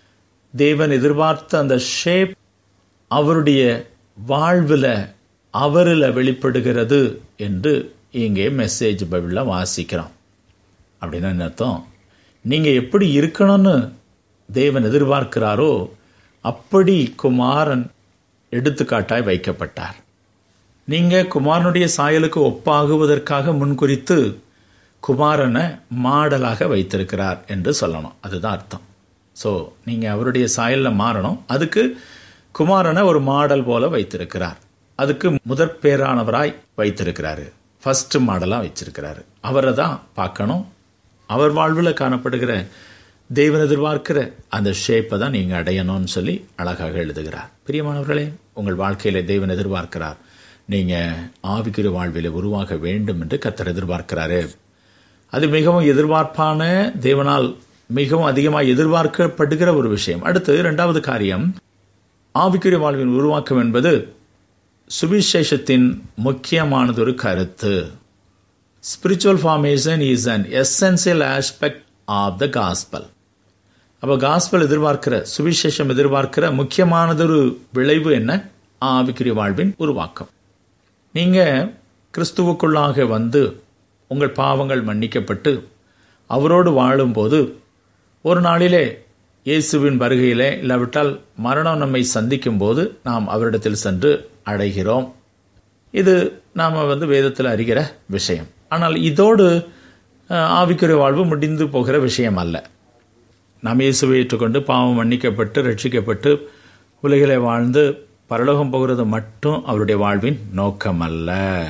[SPEAKER 2] தேவன் எதிர்பார்த்த அந்த ஷேப் அவருடைய வாழ்வில் அவரில் வெளிப்படுகிறது என்று இங்கே மெசேஜ் பைபிளில் வாசிக்கிறோம் அப்படின்னா என்ன அர்த்தம் நீங்கள் எப்படி இருக்கணும்னு தேவன் எதிர்பார்க்கிறாரோ அப்படி குமாரன் எடுத்துக்காட்டாய் வைக்கப்பட்டார் நீங்கள் குமாரனுடைய சாயலுக்கு ஒப்பாகுவதற்காக முன்குறித்து குமாரனை மாடலாக வைத்திருக்கிறார் என்று சொல்லணும் அதுதான் அர்த்தம் ஸோ நீங்கள் அவருடைய சாயலில் மாறணும் அதுக்கு குமாரனை ஒரு மாடல் போல வைத்திருக்கிறார் அதுக்கு முதற் பேரானவராய் வைத்திருக்கிறாரு ஃபர்ஸ்ட் மாடலாக வச்சிருக்கிறாரு அவரை தான் பார்க்கணும் அவர் வாழ்வில் காணப்படுகிற தெய்வன் எதிர்பார்க்கிற அந்த ஷேப்பை தான் நீங்கள் அடையணும்னு சொல்லி அழகாக எழுதுகிறார் பிரியமானவர்களே உங்கள் வாழ்க்கையில் தெய்வன் எதிர்பார்க்கிறார் நீங்கள் ஆவிக்குரிய வாழ்வில் உருவாக வேண்டும் என்று கத்தர் எதிர்பார்க்கிறாரு அது மிகவும் எதிர்பார்ப்பான தேவனால் மிகவும் அதிகமாக எதிர்பார்க்கப்படுகிற ஒரு விஷயம் அடுத்து இரண்டாவது காரியம் ஆவிக்குரிய வாழ்வின் உருவாக்கம் என்பது சுவிசேஷத்தின் முக்கியமானதொரு கருத்து spiritual formation is an essential aspect of the gospel அப்போ காஸ்பல் எதிர்பார்க்கிற சுவிசேஷம் எதிர்பார்க்கிற முக்கியமானதொரு விளைவு என்ன ஆவிக்குரிய வாழ்வின் உருவாக்கம் நீங்க கிறிஸ்துவுக்குள்ளாக வந்து உங்கள் பாவங்கள் மன்னிக்கப்பட்டு அவரோடு வாழும்போது ஒரு நாளிலே இயேசுவின் வருகையிலே இல்லாவிட்டால் மரணம் நம்மை சந்திக்கும் போது நாம் அவரிடத்தில் சென்று அடைகிறோம் இது நாம் வந்து வேதத்தில் அறிகிற விஷயம் ஆனால் இதோடு ஆவிக்குரிய வாழ்வு முடிந்து போகிற விஷயம் அல்ல நாம் இயேசுவை ஏற்றுக்கொண்டு பாவம் மன்னிக்கப்பட்டு ரட்சிக்கப்பட்டு உலகிலே வாழ்ந்து பரலோகம் போகிறது மட்டும் அவருடைய வாழ்வின் நோக்கம் அல்ல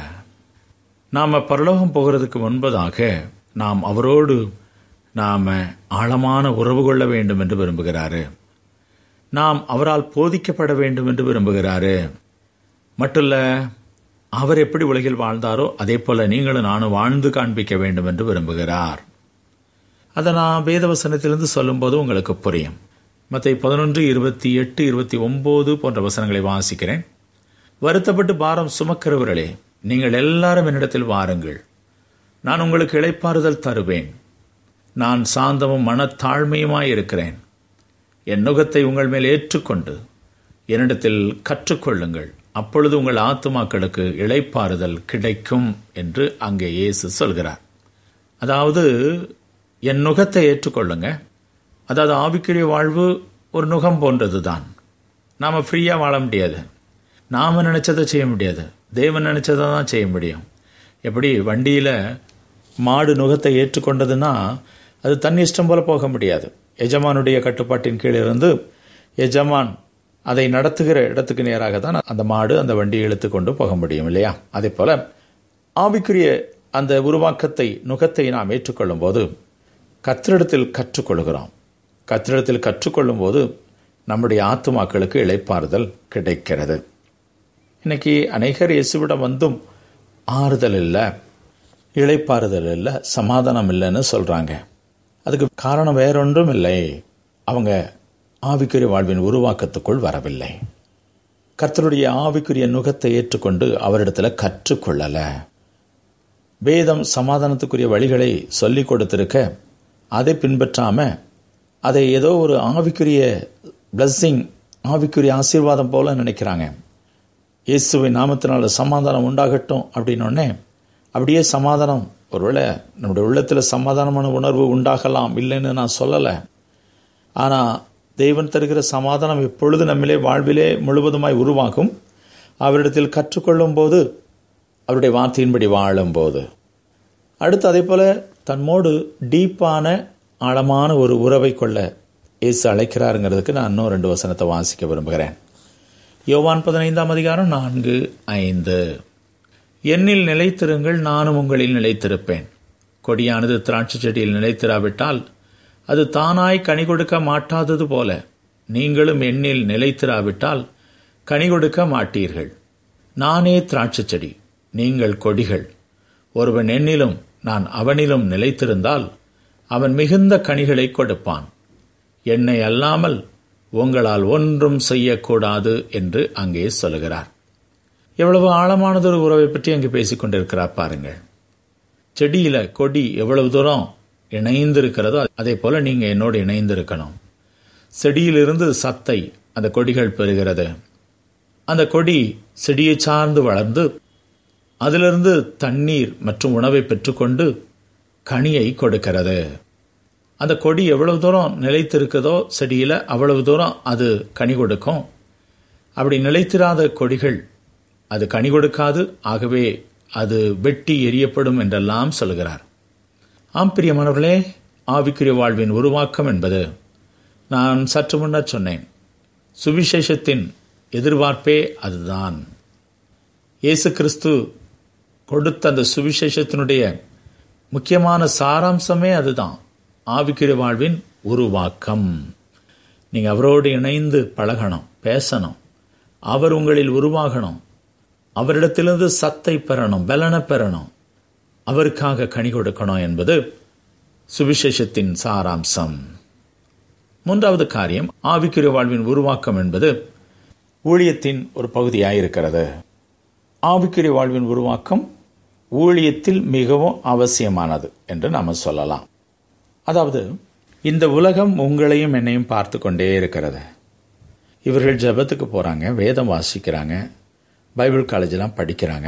[SPEAKER 2] நாம் பரலோகம் போகிறதுக்கு முன்பதாக நாம் அவரோடு நாம் ஆழமான உறவு கொள்ள வேண்டும் என்று விரும்புகிறாரு நாம் அவரால் போதிக்கப்பட வேண்டும் என்று விரும்புகிறாரு மட்டுமல்ல அவர் எப்படி உலகில் வாழ்ந்தாரோ அதே போல நீங்களும் நானும் வாழ்ந்து காண்பிக்க வேண்டும் என்று விரும்புகிறார் அதை நான் வேதவசனத்திலிருந்து சொல்லும்போது உங்களுக்கு புரியும் மற்ற பதினொன்று இருபத்தி எட்டு இருபத்தி ஒன்பது போன்ற வசனங்களை வாசிக்கிறேன் வருத்தப்பட்டு பாரம் சுமக்கிறவர்களே நீங்கள் எல்லாரும் என்னிடத்தில் வாருங்கள் நான் உங்களுக்கு இளைப்பாறுதல் தருவேன் நான் சாந்தமும் மனத்தாழ்மையுமாய் இருக்கிறேன் என் நுகத்தை உங்கள் மேல் ஏற்றுக்கொண்டு என்னிடத்தில் கற்றுக்கொள்ளுங்கள் அப்பொழுது உங்கள் ஆத்துமாக்களுக்கு இளைப்பாறுதல் கிடைக்கும் என்று அங்கே இயேசு சொல்கிறார் அதாவது என் நுகத்தை ஏற்றுக்கொள்ளுங்க அதாவது ஆவிக்குரிய வாழ்வு ஒரு நுகம் போன்றது தான் நாம் ஃப்ரீயாக வாழ முடியாது நாம் நினச்சதை செய்ய முடியாது தேவன் நினச்சதை தான் செய்ய முடியும் எப்படி வண்டியில் மாடு நுகத்தை ஏற்றுக்கொண்டதுன்னா அது தன் இஷ்டம் போல போக முடியாது எஜமானுடைய கட்டுப்பாட்டின் கீழே இருந்து எஜமான் அதை நடத்துகிற இடத்துக்கு நேராக தான் அந்த மாடு அந்த வண்டியை இழுத்து கொண்டு போக முடியும் இல்லையா அதே போல ஆவிக்குரிய அந்த உருவாக்கத்தை நுகத்தை நாம் ஏற்றுக்கொள்ளும் போது கத்திரிடத்தில் கற்றுக்கொள்கிறோம் கத்திரிடத்தில் கற்றுக்கொள்ளும் போது நம்முடைய ஆத்துமாக்களுக்கு இழைப்பாறுதல் கிடைக்கிறது இன்னைக்கு அநேகர் இயேசுவிடம் வந்தும் ஆறுதல் இல்லை இழைப்பாறுதல் இல்லை சமாதானம் இல்லைன்னு சொல்றாங்க அதுக்கு காரணம் வேறொன்றும் இல்லை அவங்க ஆவிக்குரிய வாழ்வின் உருவாக்கத்துக்குள் வரவில்லை கர்த்தருடைய ஆவிக்குரிய நுகத்தை ஏற்றுக்கொண்டு அவரிடத்துல கற்றுக்கொள்ளல வேதம் சமாதானத்துக்குரிய வழிகளை சொல்லிக் கொடுத்திருக்க அதை பின்பற்றாம அதை ஏதோ ஒரு ஆவிக்குரிய பிளஸ்ஸிங் ஆவிக்குரிய ஆசீர்வாதம் போல நினைக்கிறாங்க இயேசுவின் நாமத்தினால சமாதானம் உண்டாகட்டும் அப்படின்னொடனே அப்படியே சமாதானம் ஒருவேளை நம்முடைய உள்ளத்தில் சமாதானமான உணர்வு உண்டாகலாம் இல்லைன்னு நான் சொல்லலை ஆனால் தெய்வன் தருகிற சமாதானம் எப்பொழுது நம்மிலே வாழ்விலே முழுவதுமாய் உருவாகும் அவரிடத்தில் கற்றுக்கொள்ளும் போது அவருடைய வார்த்தையின்படி வாழும்போது அடுத்து அதே போல தன்னோடு டீப்பான ஆழமான ஒரு உறவை கொள்ள இயேசு அழைக்கிறாருங்கிறதுக்கு நான் இன்னும் ரெண்டு வசனத்தை வாசிக்க விரும்புகிறேன் யோவான் பதினைந்தாம் அதிகாரம் நான்கு ஐந்து என்னில் நிலைத்திருங்கள் நானும் உங்களில் நிலைத்திருப்பேன் கொடியானது திராட்சை செடியில் நிலைத்திராவிட்டால் அது தானாய் கனி கொடுக்க மாட்டாதது போல நீங்களும் எண்ணில் நிலைத்திராவிட்டால் கனி கொடுக்க மாட்டீர்கள் நானே திராட்சை செடி நீங்கள் கொடிகள் ஒருவன் எண்ணிலும் நான் அவனிலும் நிலைத்திருந்தால் அவன் மிகுந்த கனிகளை கொடுப்பான் என்னை அல்லாமல் உங்களால் ஒன்றும் செய்யக்கூடாது என்று அங்கே சொல்லுகிறார் எவ்வளவு ஆழமானதொரு உறவை பற்றி அங்கு பேசிக் கொண்டிருக்கிறார் பாருங்கள் செடியில கொடி எவ்வளவு தூரம் இணைந்திருக்கிறதோ அதே போல நீங்க என்னோடு இணைந்திருக்கணும் செடியிலிருந்து சத்தை அந்த கொடிகள் பெறுகிறது அந்த கொடி செடியை சார்ந்து வளர்ந்து அதிலிருந்து தண்ணீர் மற்றும் உணவை பெற்றுக்கொண்டு கனியை கொடுக்கிறது அந்த கொடி எவ்வளவு தூரம் நிலைத்திருக்குதோ செடியில் அவ்வளவு தூரம் அது கனி கொடுக்கும் அப்படி நிலைத்திராத கொடிகள் அது கனி கொடுக்காது ஆகவே அது வெட்டி எரியப்படும் என்றெல்லாம் சொல்கிறார் ஆம் பிரியமானவர்களே ஆவிக்குரிய வாழ்வின் உருவாக்கம் என்பது நான் சற்று முன்னர் சொன்னேன் சுவிசேஷத்தின் எதிர்பார்ப்பே அதுதான் இயேசு கிறிஸ்து கொடுத்த அந்த சுவிசேஷத்தினுடைய முக்கியமான சாராம்சமே அதுதான் ஆவிக்குரிய வாழ்வின் உருவாக்கம் நீங்கள் அவரோடு இணைந்து பழகணும் பேசணும் அவர் உங்களில் உருவாகணும் அவரிடத்திலிருந்து சத்தை பெறணும் பலனை பெறணும் அவருக்காக கனி கொடுக்கணும் என்பது சுவிசேஷத்தின் சாராம்சம் மூன்றாவது காரியம் ஆவிக்குரிய வாழ்வின் உருவாக்கம் என்பது ஊழியத்தின் ஒரு பகுதியாயிருக்கிறது ஆவிக்குரிய வாழ்வின் உருவாக்கம் ஊழியத்தில் மிகவும் அவசியமானது என்று நாம் சொல்லலாம் அதாவது இந்த உலகம் உங்களையும் என்னையும் பார்த்து கொண்டே இருக்கிறது இவர்கள் ஜபத்துக்கு போகிறாங்க வேதம் வாசிக்கிறாங்க பைபிள் காலேஜெலாம் படிக்கிறாங்க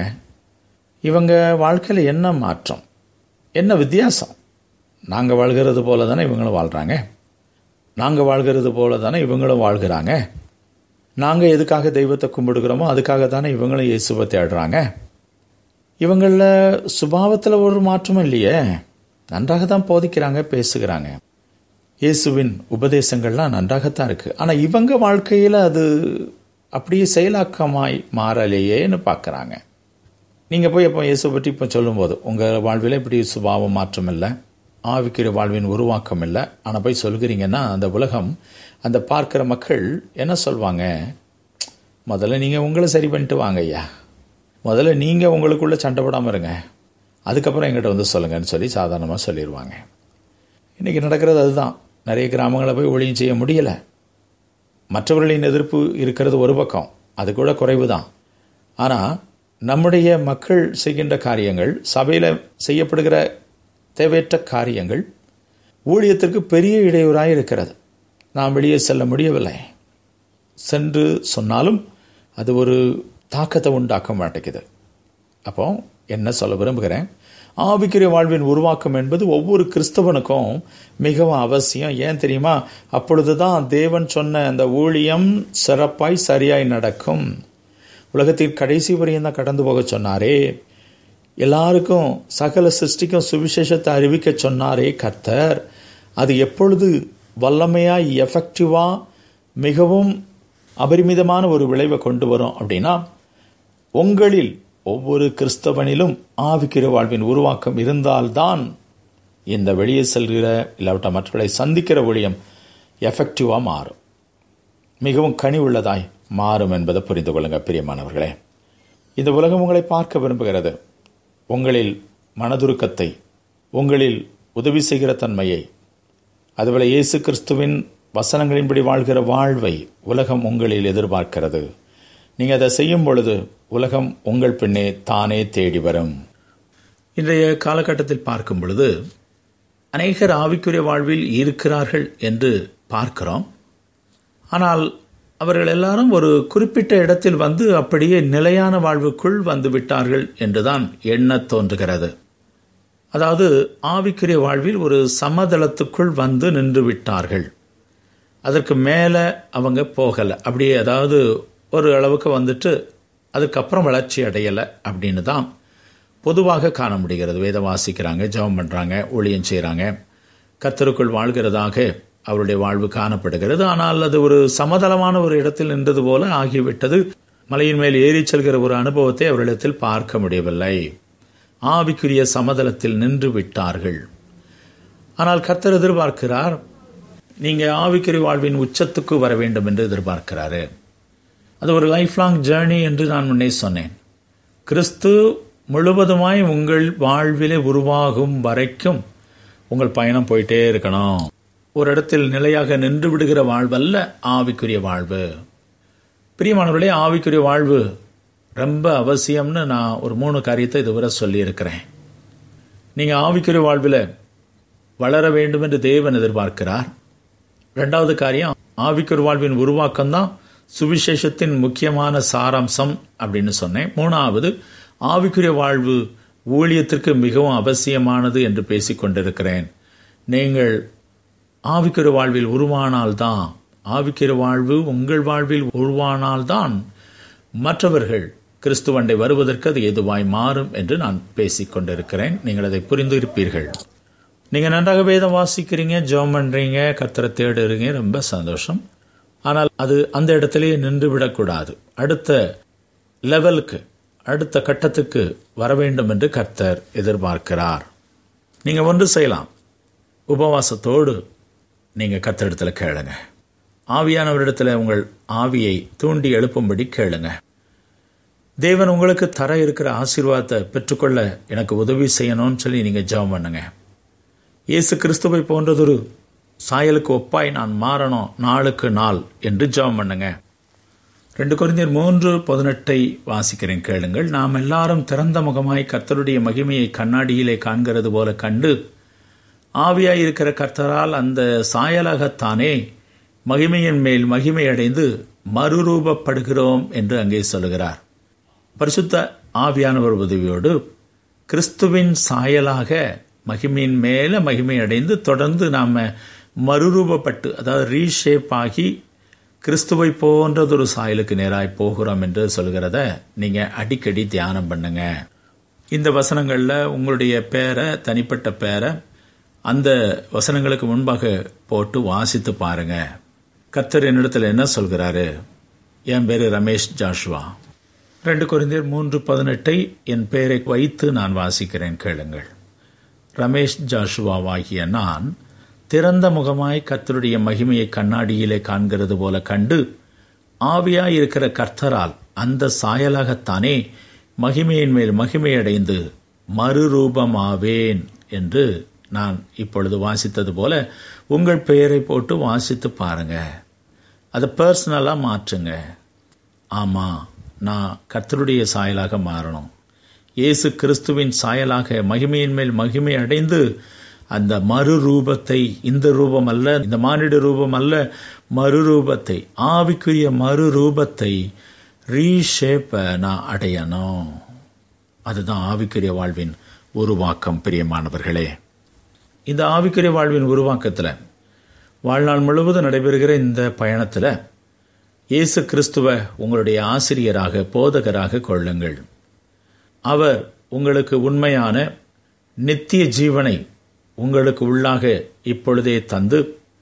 [SPEAKER 2] இவங்க வாழ்க்கையில் என்ன மாற்றம் என்ன வித்தியாசம் நாங்கள் வாழ்கிறது போல தானே இவங்களும் வாழ்கிறாங்க நாங்கள் வாழ்கிறது போல தானே இவங்களும் வாழ்கிறாங்க நாங்கள் எதுக்காக தெய்வத்தை கும்பிடுகிறோமோ அதுக்காக தானே இவங்களும் இயேசுவை தேடுறாங்க இவங்களில் சுபாவத்தில் ஒரு மாற்றமும் இல்லையே நன்றாக தான் போதிக்கிறாங்க பேசுகிறாங்க இயேசுவின் உபதேசங்கள்லாம் நன்றாகத்தான் இருக்கு ஆனா இவங்க வாழ்க்கையில அது அப்படியே செயலாக்கமாய் மாறலையேன்னு பார்க்கறாங்க நீங்க போய் அப்போ இயேசு பற்றி இப்போ சொல்லும்போது உங்க வாழ்வில் இப்படி சுபாவ மாற்றம் இல்லை ஆவிக்கிற வாழ்வின் உருவாக்கம் இல்லை ஆனா போய் சொல்கிறீங்கன்னா அந்த உலகம் அந்த பார்க்கிற மக்கள் என்ன சொல்வாங்க முதல்ல நீங்க உங்களை சரி பண்ணிட்டு வாங்க ஐயா முதல்ல நீங்க உங்களுக்குள்ள சண்டை போடாம இருங்க அதுக்கப்புறம் எங்கிட்ட வந்து சொல்லுங்கன்னு சொல்லி சாதாரணமாக சொல்லிடுவாங்க இன்னைக்கு நடக்கிறது அதுதான் நிறைய கிராமங்களை போய் ஒழியும் செய்ய முடியல மற்றவர்களின் எதிர்ப்பு இருக்கிறது ஒரு பக்கம் அது கூட குறைவு தான் ஆனால் நம்முடைய மக்கள் செய்கின்ற காரியங்கள் சபையில் செய்யப்படுகிற தேவையற்ற காரியங்கள் ஊழியத்திற்கு பெரிய இடையூறாக இருக்கிறது நாம் வெளியே செல்ல முடியவில்லை சென்று சொன்னாலும் அது ஒரு தாக்கத்தை உண்டாக்க மாட்டேங்குது அப்போ என்ன சொல்ல விரும்புகிறேன் ஆவிக்குரிய வாழ்வின் உருவாக்கம் என்பது ஒவ்வொரு கிறிஸ்தவனுக்கும் மிகவும் அவசியம் ஏன் தெரியுமா அப்பொழுதுதான் தேவன் சொன்ன அந்த ஊழியம் சிறப்பாய் சரியாய் நடக்கும் உலகத்தின் கடைசி வரையும் தான் கடந்து போக சொன்னாரே எல்லாருக்கும் சகல சிருஷ்டிக்கும் சுவிசேஷத்தை அறிவிக்க சொன்னாரே கர்த்தர் அது எப்பொழுது வல்லமையாய் எஃபெக்டிவா மிகவும் அபரிமிதமான ஒரு விளைவை கொண்டு வரும் அப்படின்னா உங்களில் ஒவ்வொரு கிறிஸ்தவனிலும் ஆவிக்கிற வாழ்வின் உருவாக்கம் இருந்தால்தான் இந்த வெளியே செல்கிற இல்லாவிட்ட மற்றவர்களை சந்திக்கிற ஊழியம் எஃபெக்டிவா மாறும் மிகவும் கனி உள்ளதாய் மாறும் என்பதை புரிந்து கொள்ளுங்க பிரியமானவர்களே இந்த உலகம் உங்களை பார்க்க விரும்புகிறது உங்களில் மனதுருக்கத்தை உங்களில் உதவி செய்கிற தன்மையை அதுபோல இயேசு கிறிஸ்துவின் வசனங்களின்படி வாழ்கிற வாழ்வை உலகம் உங்களில் எதிர்பார்க்கிறது நீங்க அதை செய்யும் பொழுது உலகம் உங்கள் பின்னே தானே தேடி வரும் இன்றைய காலகட்டத்தில் பார்க்கும் பொழுது அநேகர் ஆவிக்குரிய வாழ்வில் இருக்கிறார்கள் என்று பார்க்கிறோம் ஆனால் அவர்கள் எல்லாரும் ஒரு குறிப்பிட்ட இடத்தில் வந்து அப்படியே நிலையான வாழ்வுக்குள் வந்து விட்டார்கள் என்றுதான் எண்ண தோன்றுகிறது அதாவது ஆவிக்குரிய வாழ்வில் ஒரு சமதளத்துக்குள் வந்து நின்று விட்டார்கள் அதற்கு மேலே அவங்க போகலை அப்படியே அதாவது ஒரு அளவுக்கு வந்துட்டு அதுக்கப்புறம் வளர்ச்சி அடையலை அப்படின்னு தான் பொதுவாக காண முடிகிறது வேதம் வாசிக்கிறாங்க ஜெபம் பண்ணுறாங்க ஊழியம் செய்கிறாங்க கத்தருக்குள் வாழ்கிறதாக அவருடைய வாழ்வு காணப்படுகிறது ஆனால் அது ஒரு சமதளமான ஒரு இடத்தில் நின்றது போல ஆகிவிட்டது மலையின் மேல் ஏறி செல்கிற ஒரு அனுபவத்தை அவரிடத்தில் பார்க்க முடியவில்லை ஆவிக்குரிய சமதளத்தில் நின்று விட்டார்கள் ஆனால் கர்த்தர் எதிர்பார்க்கிறார் நீங்க ஆவிக்குரிய வாழ்வின் உச்சத்துக்கு வர வேண்டும் என்று எதிர்பார்க்கிறாரு அது ஒரு லைஃப் லாங் ஜேர்னி என்று நான் முன்னே சொன்னேன் கிறிஸ்து முழுவதுமாய் உங்கள் வாழ்விலே உருவாகும் வரைக்கும் உங்கள் பயணம் போயிட்டே இருக்கணும் ஒரு இடத்தில் நிலையாக நின்று விடுகிற வாழ்வல்ல ஆவிக்குரிய வாழ்வு பிரியமானவர்களே ஆவிக்குரிய வாழ்வு ரொம்ப அவசியம்னு நான் ஒரு மூணு காரியத்தை இதுவரை சொல்லியிருக்கிறேன் நீங்கள் ஆவிக்குரிய வாழ்வில் வளர வேண்டும் என்று தேவன் எதிர்பார்க்கிறார் ரெண்டாவது காரியம் ஆவிக்குரிய வாழ்வின் உருவாக்கம் தான் சுவிசேஷத்தின் முக்கியமான சாராம்சம் அப்படின்னு சொன்னேன் மூணாவது ஆவிக்குரிய வாழ்வு ஊழியத்திற்கு மிகவும் அவசியமானது என்று பேசிக் கொண்டிருக்கிறேன் நீங்கள் ஆவிக்குரிய வாழ்வில் உருவானால்தான் ஆவிக்குரிய வாழ்வு உங்கள் வாழ்வில் உருவானால்தான் மற்றவர்கள் கிறிஸ்துவண்டை வருவதற்கு அது எதுவாய் மாறும் என்று நான் பேசிக் கொண்டிருக்கிறேன் நீங்கள் அதை புரிந்து இருப்பீர்கள் நீங்க நன்றாக வேதம் வாசிக்கிறீங்க ஜெபம் பண்றீங்க கர்த்தரை தேடுறீங்க ரொம்ப சந்தோஷம் ஆனால் அது அந்த இடத்திலேயே நின்று விடக்கூடாது அடுத்த லெவலுக்கு அடுத்த கட்டத்துக்கு வர வேண்டும் என்று கர்த்தர் எதிர்பார்க்கிறார் நீங்க ஒன்று செய்யலாம் உபவாசத்தோடு நீங்க கர்த்தரிடத்துல கேளுங்க ஆவியானவரிடத்துல உங்கள் ஆவியை தூண்டி எழுப்பும்படி கேளுங்க தேவன் உங்களுக்கு தர இருக்கிற ஆசீர்வாதத்தை பெற்றுக்கொள்ள எனக்கு உதவி செய்யணும்னு சொல்லி நீங்க ஜெபம் பண்ணுங்க இயேசு கிறிஸ்துவை போன்றதொரு சாயலுக்கு ஒப்பாய் நான் மாறணும் நாளுக்கு நாள் என்று ஜெபம் பண்ணுங்க ரெண்டு குறைந்தர் மூன்று பதினெட்டை வாசிக்கிறேன் கேளுங்கள் நாம் எல்லாரும் திறந்த முகமாய் கர்த்தருடைய மகிமையை கண்ணாடியிலே காண்கிறது போல கண்டு ஆவியாய் இருக்கிற கர்த்தரால் அந்த சாயலாகத்தானே மகிமையின் மேல் மகிமை அடைந்து மறுரூபப்படுகிறோம் என்று அங்கே சொல்லுகிறார் பரிசுத்த ஆவியானவர் உதவியோடு கிறிஸ்துவின் சாயலாக மகிமையின் மேல மகிமை அடைந்து தொடர்ந்து நாம மறுரூபப்பட்டு அதாவது ரீஷேப் ஆகி கிறிஸ்துவை போன்றதொரு சாயலுக்கு நேராய் போகிறோம் என்று சொல்கிறத நீங்க அடிக்கடி தியானம் பண்ணுங்க இந்த வசனங்கள்ல உங்களுடைய பேரை தனிப்பட்ட பேரை அந்த வசனங்களுக்கு முன்பாக போட்டு வாசித்து பாருங்க கர்த்தர் என்னிடத்துல என்ன சொல்கிறாரு என் பேரு ரமேஷ் ஜாஷ்வா ரெண்டு குறைந்தர் மூன்று பதினெட்டை என் பெயரை வைத்து நான் வாசிக்கிறேன் கேளுங்கள் ரமேஷ் ஜாஷுவாவாகிய நான் திறந்த முகமாய் கர்த்தருடைய மகிமையை கண்ணாடியிலே காண்கிறது போல கண்டு ஆவியாய் இருக்கிற கர்த்தரால் அந்த சாயலாகத்தானே மகிமையின் மேல் மகிமையடைந்து மறுரூபமாவேன் என்று நான் இப்பொழுது வாசித்தது போல உங்கள் பெயரை போட்டு வாசித்து பாருங்க அதை பர்சனலாக மாற்றுங்க ஆமாம் நான் கர்த்தருடைய சாயலாக மாறணும் இயேசு கிறிஸ்துவின் சாயலாக மகிமையின் மேல் மகிமை அடைந்து அந்த மறுரூபத்தை இந்த ரூபம் அல்ல இந்த மானிட ரூபம் அல்ல மறுரூபத்தை ஆவிக்குரிய மறுரூபத்தை ரீஷேப்ப நான் அடையணும் அதுதான் ஆவிக்குரிய வாழ்வின் உருவாக்கம் பிரியமானவர்களே இந்த ஆவிக்குரிய வாழ்வின் உருவாக்கத்தில் வாழ்நாள் முழுவதும் நடைபெறுகிற இந்த பயணத்தில் இயேசு கிறிஸ்துவ உங்களுடைய ஆசிரியராக போதகராக கொள்ளுங்கள் அவர் உங்களுக்கு உண்மையான நித்திய ஜீவனை உங்களுக்கு உள்ளாக இப்பொழுதே தந்து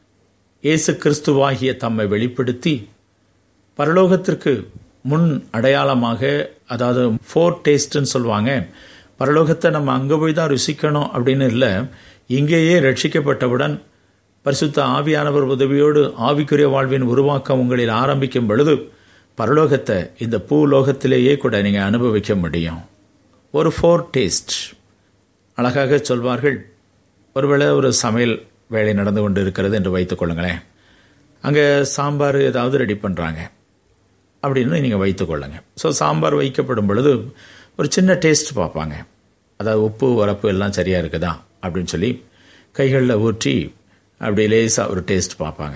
[SPEAKER 2] இயேசு கிறிஸ்துவாகிய தம்மை வெளிப்படுத்தி பரலோகத்திற்கு முன் அடையாளமாக அதாவது ஃபோர் டேஸ்ட்னு சொல்லுவாங்க பரலோகத்தை நம்ம அங்கே போய் தான் ருசிக்கணும் அப்படின்னு இல்லை இங்கேயே ரட்சிக்கப்பட்டவுடன் பரிசுத்த ஆவியானவர் உதவியோடு ஆவிக்குரிய வாழ்வின் உருவாக்கம் உங்களில் ஆரம்பிக்கும் பொழுது பரலோகத்தை இந்த பூலோகத்திலேயே கூட நீங்கள் அனுபவிக்க முடியும் ஒரு ஃபோர் டேஸ்ட் அழகாக சொல்வார்கள் ஒருவேளை ஒரு சமையல் வேலை நடந்து கொண்டு இருக்கிறது என்று வைத்துக் கொள்ளுங்களேன் அங்கே சாம்பார் ஏதாவது ரெடி பண்ணுறாங்க அப்படின்னு நீங்கள் வைத்துக்கொள்ளுங்க ஸோ சாம்பார் வைக்கப்படும் பொழுது ஒரு சின்ன டேஸ்ட் பார்ப்பாங்க அதாவது உப்பு உரப்பு எல்லாம் சரியாக இருக்குதா அப்படின்னு சொல்லி கைகளில் ஊற்றி அப்படி லேசாக ஒரு டேஸ்ட் பார்ப்பாங்க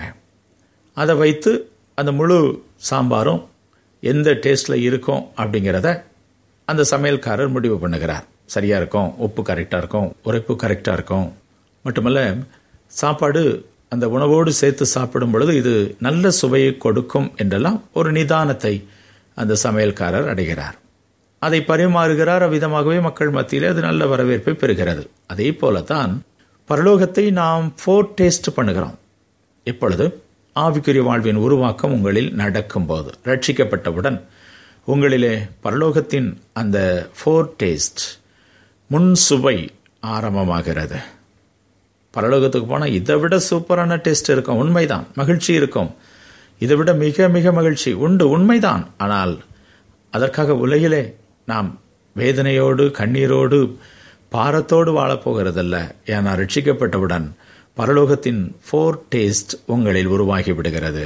[SPEAKER 2] அதை வைத்து அந்த முழு சாம்பாரும் எந்த டேஸ்ட்டில் இருக்கும் அப்படிங்கிறத அந்த சமையல்காரர் முடிவு பண்ணுகிறார் சரியாக இருக்கும் உப்பு கரெக்டாக இருக்கும் உரைப்பு கரெக்டாக இருக்கும் மட்டுமல்ல சாப்பாடு அந்த உணவோடு சேர்த்து சாப்பிடும் பொழுது இது நல்ல சுவையை கொடுக்கும் என்றெல்லாம் ஒரு நிதானத்தை அந்த சமையல்காரர் அடைகிறார் அதை பரிமாறுகிறார் அவ்விதமாகவே மக்கள் மத்தியில் அது நல்ல வரவேற்பை பெறுகிறது அதே போலத்தான் பரலோகத்தை நாம் ஃபோர் டேஸ்ட் பண்ணுகிறோம் இப்பொழுது ஆவிக்குரிய வாழ்வின் உருவாக்கம் உங்களில் நடக்கும்போது ரட்சிக்கப்பட்டவுடன் உங்களிலே பரலோகத்தின் அந்த ஃபோர் டேஸ்ட் முன் சுவை ஆரம்பமாகிறது பரலோகத்துக்கு போனால் இதை விட சூப்பரான டேஸ்ட் இருக்கும் உண்மைதான் மகிழ்ச்சி இருக்கும் இதை விட மிக மிக மகிழ்ச்சி உண்டு உண்மைதான் ஆனால் அதற்காக உலகிலே நாம் வேதனையோடு கண்ணீரோடு பாரத்தோடு வாழப்போகிறதல்ல ஏன்னா ரட்சிக்கப்பட்டவுடன் பரலோகத்தின் ஃபோர் டேஸ்ட் உங்களில் உருவாகி விடுகிறது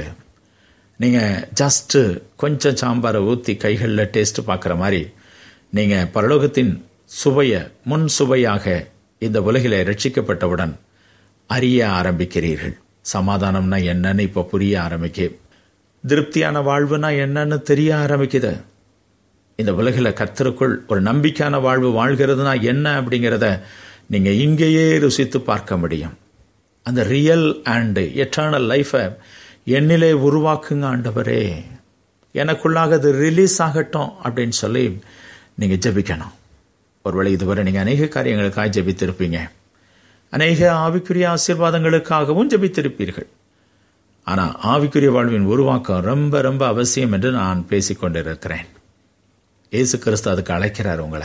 [SPEAKER 2] நீங்கள் ஜஸ்ட்டு கொஞ்சம் சாம்பாரை ஊற்றி கைகளில் டேஸ்ட் பார்க்குற மாதிரி நீங்கள் பரலோகத்தின் சுவையை முன் சுவையாக இந்த உலகில் ரட்சிக்கப்பட்டவுடன் அறிய ஆரம்பிக்கிறீர்கள் சமாதானம்னா என்னன்னு இப்போ புரிய ஆரம்பிக்க திருப்தியான வாழ்வுனா என்னன்னு தெரிய ஆரம்பிக்குது இந்த உலகில் கர்த்தருக்குள் ஒரு நம்பிக்கையான வாழ்வு வாழ்கிறதுனா என்ன அப்படிங்கிறத நீங்கள் இங்கேயே ருசித்து பார்க்க முடியும் அந்த ரியல் அண்டு எட்டர்னல் லைஃபை என்னிலே உருவாக்குங்க ஆண்டவரே எனக்குள்ளாக அது ரிலீஸ் ஆகட்டும் அப்படின்னு சொல்லி நீங்கள் ஜபிக்கணும் ஒருவேளை இதுவரை நீங்கள் அநேக காரியங்களுக்காக ஜபித்திருப்பீங்க அநேக ஆவிக்குரிய ஆசீர்வாதங்களுக்காகவும் ஜபித்திருப்பீர்கள் ஆனால் ஆவிக்குரிய வாழ்வின் உருவாக்கம் ரொம்ப ரொம்ப அவசியம் என்று நான் பேசிக்கொண்டிருக்கிறேன் இயேசு கிறிஸ்து அதுக்கு அழைக்கிறார் உங்களை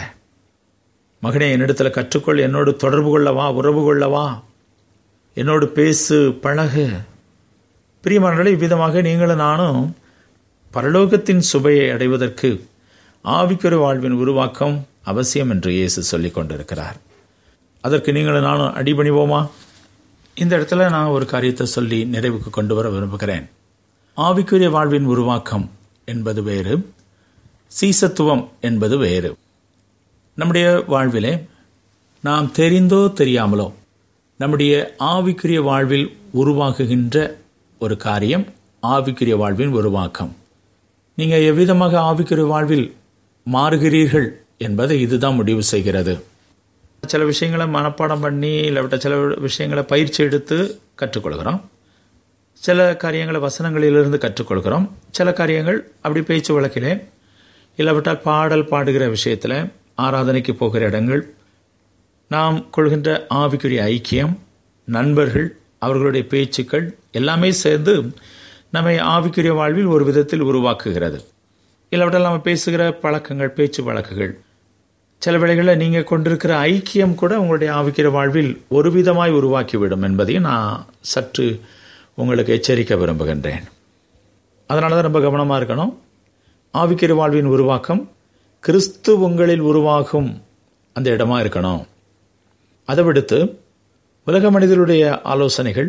[SPEAKER 2] மகனே என்னிடத்தில் கற்றுக்கொள் என்னோடு தொடர்பு கொள்ளவா உறவு கொள்ளவா என்னோடு பேசு பழகு பிரியமானவர்களே இவ்விதமாக நீங்களும் நானும் பரலோகத்தின் சுவையை அடைவதற்கு ஆவிக்குரிய வாழ்வின் உருவாக்கம் அவசியம் என்று இயேசு சொல்லிக் கொண்டிருக்கிறார் அதற்கு நீங்களும் நானும் அடிபணிவோமா இந்த இடத்துல நான் ஒரு காரியத்தை சொல்லி நிறைவுக்கு கொண்டு வர விரும்புகிறேன் ஆவிக்குரிய வாழ்வின் உருவாக்கம் என்பது வேறு சீசத்துவம் என்பது வேறு நம்முடைய வாழ்விலே நாம் தெரிந்தோ தெரியாமலோ நம்முடைய ஆவிக்குரிய வாழ்வில் உருவாகுகின்ற ஒரு காரியம் ஆவிக்குரிய வாழ்வின் உருவாக்கம் நீங்கள் எவ்விதமாக ஆவிக்குரிய வாழ்வில் மாறுகிறீர்கள் என்பதை இதுதான் முடிவு செய்கிறது சில விஷயங்களை மனப்பாடம் பண்ணி இல்லாவிட்ட சில விஷயங்களை பயிற்சி எடுத்து கற்றுக்கொள்கிறோம் சில காரியங்களை வசனங்களிலிருந்து கற்றுக்கொள்கிறோம் சில காரியங்கள் அப்படி பேச்சு வழக்கிலே இல்லாவிட்டால் பாடல் பாடுகிற விஷயத்தில் ஆராதனைக்கு போகிற இடங்கள் நாம் கொள்கின்ற ஆவிக்குரிய ஐக்கியம் நண்பர்கள் அவர்களுடைய பேச்சுக்கள் எல்லாமே சேர்ந்து நம்மை ஆவிக்குரிய வாழ்வில் ஒரு விதத்தில் உருவாக்குகிறது இல்லாவிட்டால் நம்ம பேசுகிற பழக்கங்கள் பேச்சு வழக்குகள் சில வேளைகளில் நீங்கள் கொண்டிருக்கிற ஐக்கியம் கூட உங்களுடைய ஆவிக்கிற வாழ்வில் ஒரு விதமாய் உருவாக்கிவிடும் என்பதையும் நான் சற்று உங்களுக்கு எச்சரிக்க விரும்புகின்றேன் அதனால தான் ரொம்ப கவனமாக இருக்கணும் ஆவிக்கிற வாழ்வின் உருவாக்கம் கிறிஸ்து உங்களில் உருவாகும் அந்த இடமா இருக்கணும் அதை விடுத்து உலக மனிதருடைய ஆலோசனைகள்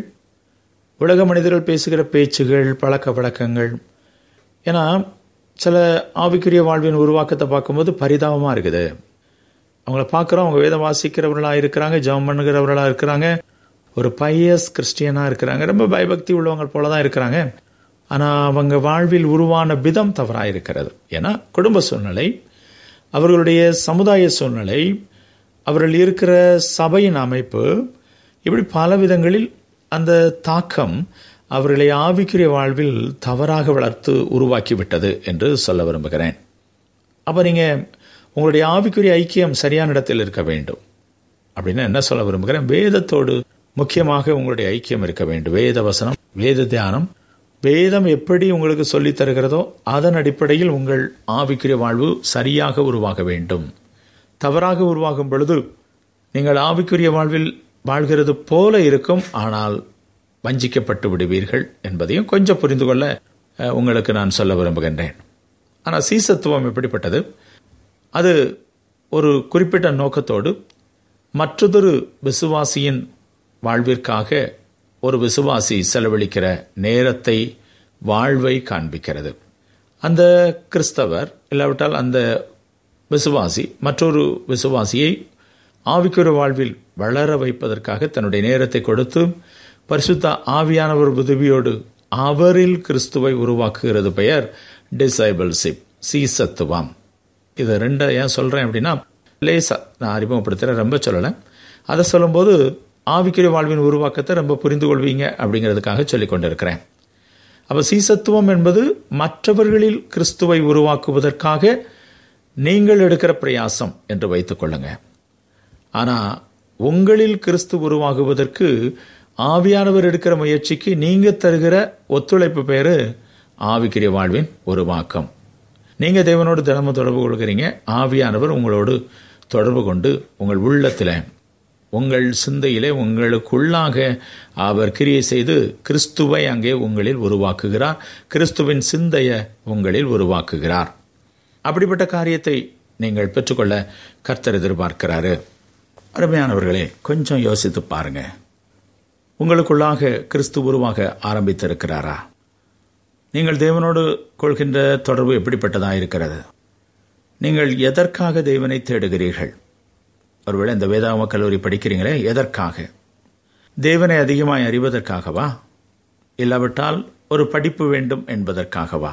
[SPEAKER 2] உலக மனிதர்கள் பேசுகிற பேச்சுகள் பழக்க வழக்கங்கள் ஏன்னா சில ஆவிக்குரிய வாழ்வின் உருவாக்கத்தை பார்க்கும்போது பரிதாபமாக இருக்குது அவங்கள பார்க்குறோம் அவங்க வேதம் வாசிக்கிறவர்களாக இருக்கிறாங்க ஜெபம் பண்ணுகிறவர்களாக இருக்கிறாங்க ஒரு பையஸ் கிறிஸ்டியனாக இருக்கிறாங்க ரொம்ப பயபக்தி உள்ளவங்க போல தான் இருக்கிறாங்க ஆனால் அவங்க வாழ்வில் உருவான விதம் தவறாக இருக்கிறது ஏன்னா குடும்ப சூழ்நிலை அவர்களுடைய சமுதாய சூழ்நிலை அவர்கள் இருக்கிற சபையின் அமைப்பு இப்படி பல விதங்களில் அந்த தாக்கம் அவர்களை ஆவிக்குரிய வாழ்வில் தவறாக வளர்த்து உருவாக்கிவிட்டது என்று சொல்ல விரும்புகிறேன் அப்போ நீங்கள் உங்களுடைய ஆவிக்குரிய ஐக்கியம் சரியான இடத்தில் இருக்க வேண்டும் அப்படின்னு என்ன சொல்ல விரும்புகிறேன் வேதத்தோடு முக்கியமாக உங்களுடைய ஐக்கியம் இருக்க வேண்டும் வேத வசனம் வேத தியானம் வேதம் எப்படி உங்களுக்கு சொல்லித் தருகிறதோ அதன் அடிப்படையில் உங்கள் ஆவிக்குரிய வாழ்வு சரியாக உருவாக வேண்டும் தவறாக உருவாகும் பொழுது நீங்கள் ஆவிக்குரிய வாழ்வில் வாழ்கிறது போல இருக்கும் ஆனால் வஞ்சிக்கப்பட்டு விடுவீர்கள் என்பதையும் கொஞ்சம் புரிந்து கொள்ள உங்களுக்கு நான் சொல்ல விரும்புகின்றேன் ஆனால் சீசத்துவம் எப்படிப்பட்டது அது ஒரு குறிப்பிட்ட நோக்கத்தோடு மற்றொரு விசுவாசியின் வாழ்விற்காக ஒரு விசுவாசி செலவழிக்கிற நேரத்தை வாழ்வை காண்பிக்கிறது அந்த கிறிஸ்தவர் இல்லாவிட்டால் அந்த விசுவாசி மற்றொரு விசுவாசியை ஆவிக்குற வாழ்வில் வளர வைப்பதற்காக தன்னுடைய நேரத்தை கொடுத்து பரிசுத்த ஆவியானவர் உதவியோடு அவரில் கிறிஸ்துவை உருவாக்குகிறது பெயர் டிசைபிள்ஷிப் சீசத்துவம் இது ரெண்டை ஏன் சொல்கிறேன் அப்படின்னா லேசா நான் அறிமுகப்படுத்துகிறேன் ரொம்ப சொல்லலை அதை சொல்லும்போது ஆவிக்குரிய வாழ்வின் உருவாக்கத்தை ரொம்ப புரிந்து கொள்வீங்க அப்படிங்கிறதுக்காக சொல்லிக் கொண்டிருக்கிறேன் அப்போ சீசத்துவம் என்பது மற்றவர்களில் கிறிஸ்துவை உருவாக்குவதற்காக நீங்கள் எடுக்கிற பிரயாசம் என்று வைத்துக் கொள்ளுங்க ஆனால் உங்களில் கிறிஸ்து உருவாகுவதற்கு ஆவியானவர் எடுக்கிற முயற்சிக்கு நீங்க தருகிற ஒத்துழைப்பு பேரு ஆவிக்குரிய வாழ்வின் உருவாக்கம் நீங்க தேவனோடு தினமும் தொடர்பு கொள்கிறீங்க ஆவியானவர் உங்களோடு தொடர்பு கொண்டு உங்கள் உள்ளத்தில் உங்கள் சிந்தையிலே உங்களுக்குள்ளாக அவர் கிரியை செய்து கிறிஸ்துவை அங்கே உங்களில் உருவாக்குகிறார் கிறிஸ்துவின் சிந்தையை உங்களில் உருவாக்குகிறார் அப்படிப்பட்ட காரியத்தை நீங்கள் பெற்றுக்கொள்ள கர்த்தர் எதிர்பார்க்கிறாரு அருமையானவர்களே கொஞ்சம் யோசித்து பாருங்க உங்களுக்குள்ளாக கிறிஸ்து உருவாக ஆரம்பித்திருக்கிறாரா நீங்கள் தேவனோடு கொள்கின்ற தொடர்பு எப்படிப்பட்டதா இருக்கிறது நீங்கள் எதற்காக தேவனை தேடுகிறீர்கள் ஒருவேளை இந்த வேதாகம கல்லூரி படிக்கிறீங்களே எதற்காக தேவனை அதிகமாய் அறிவதற்காகவா இல்லாவிட்டால் ஒரு படிப்பு வேண்டும் என்பதற்காகவா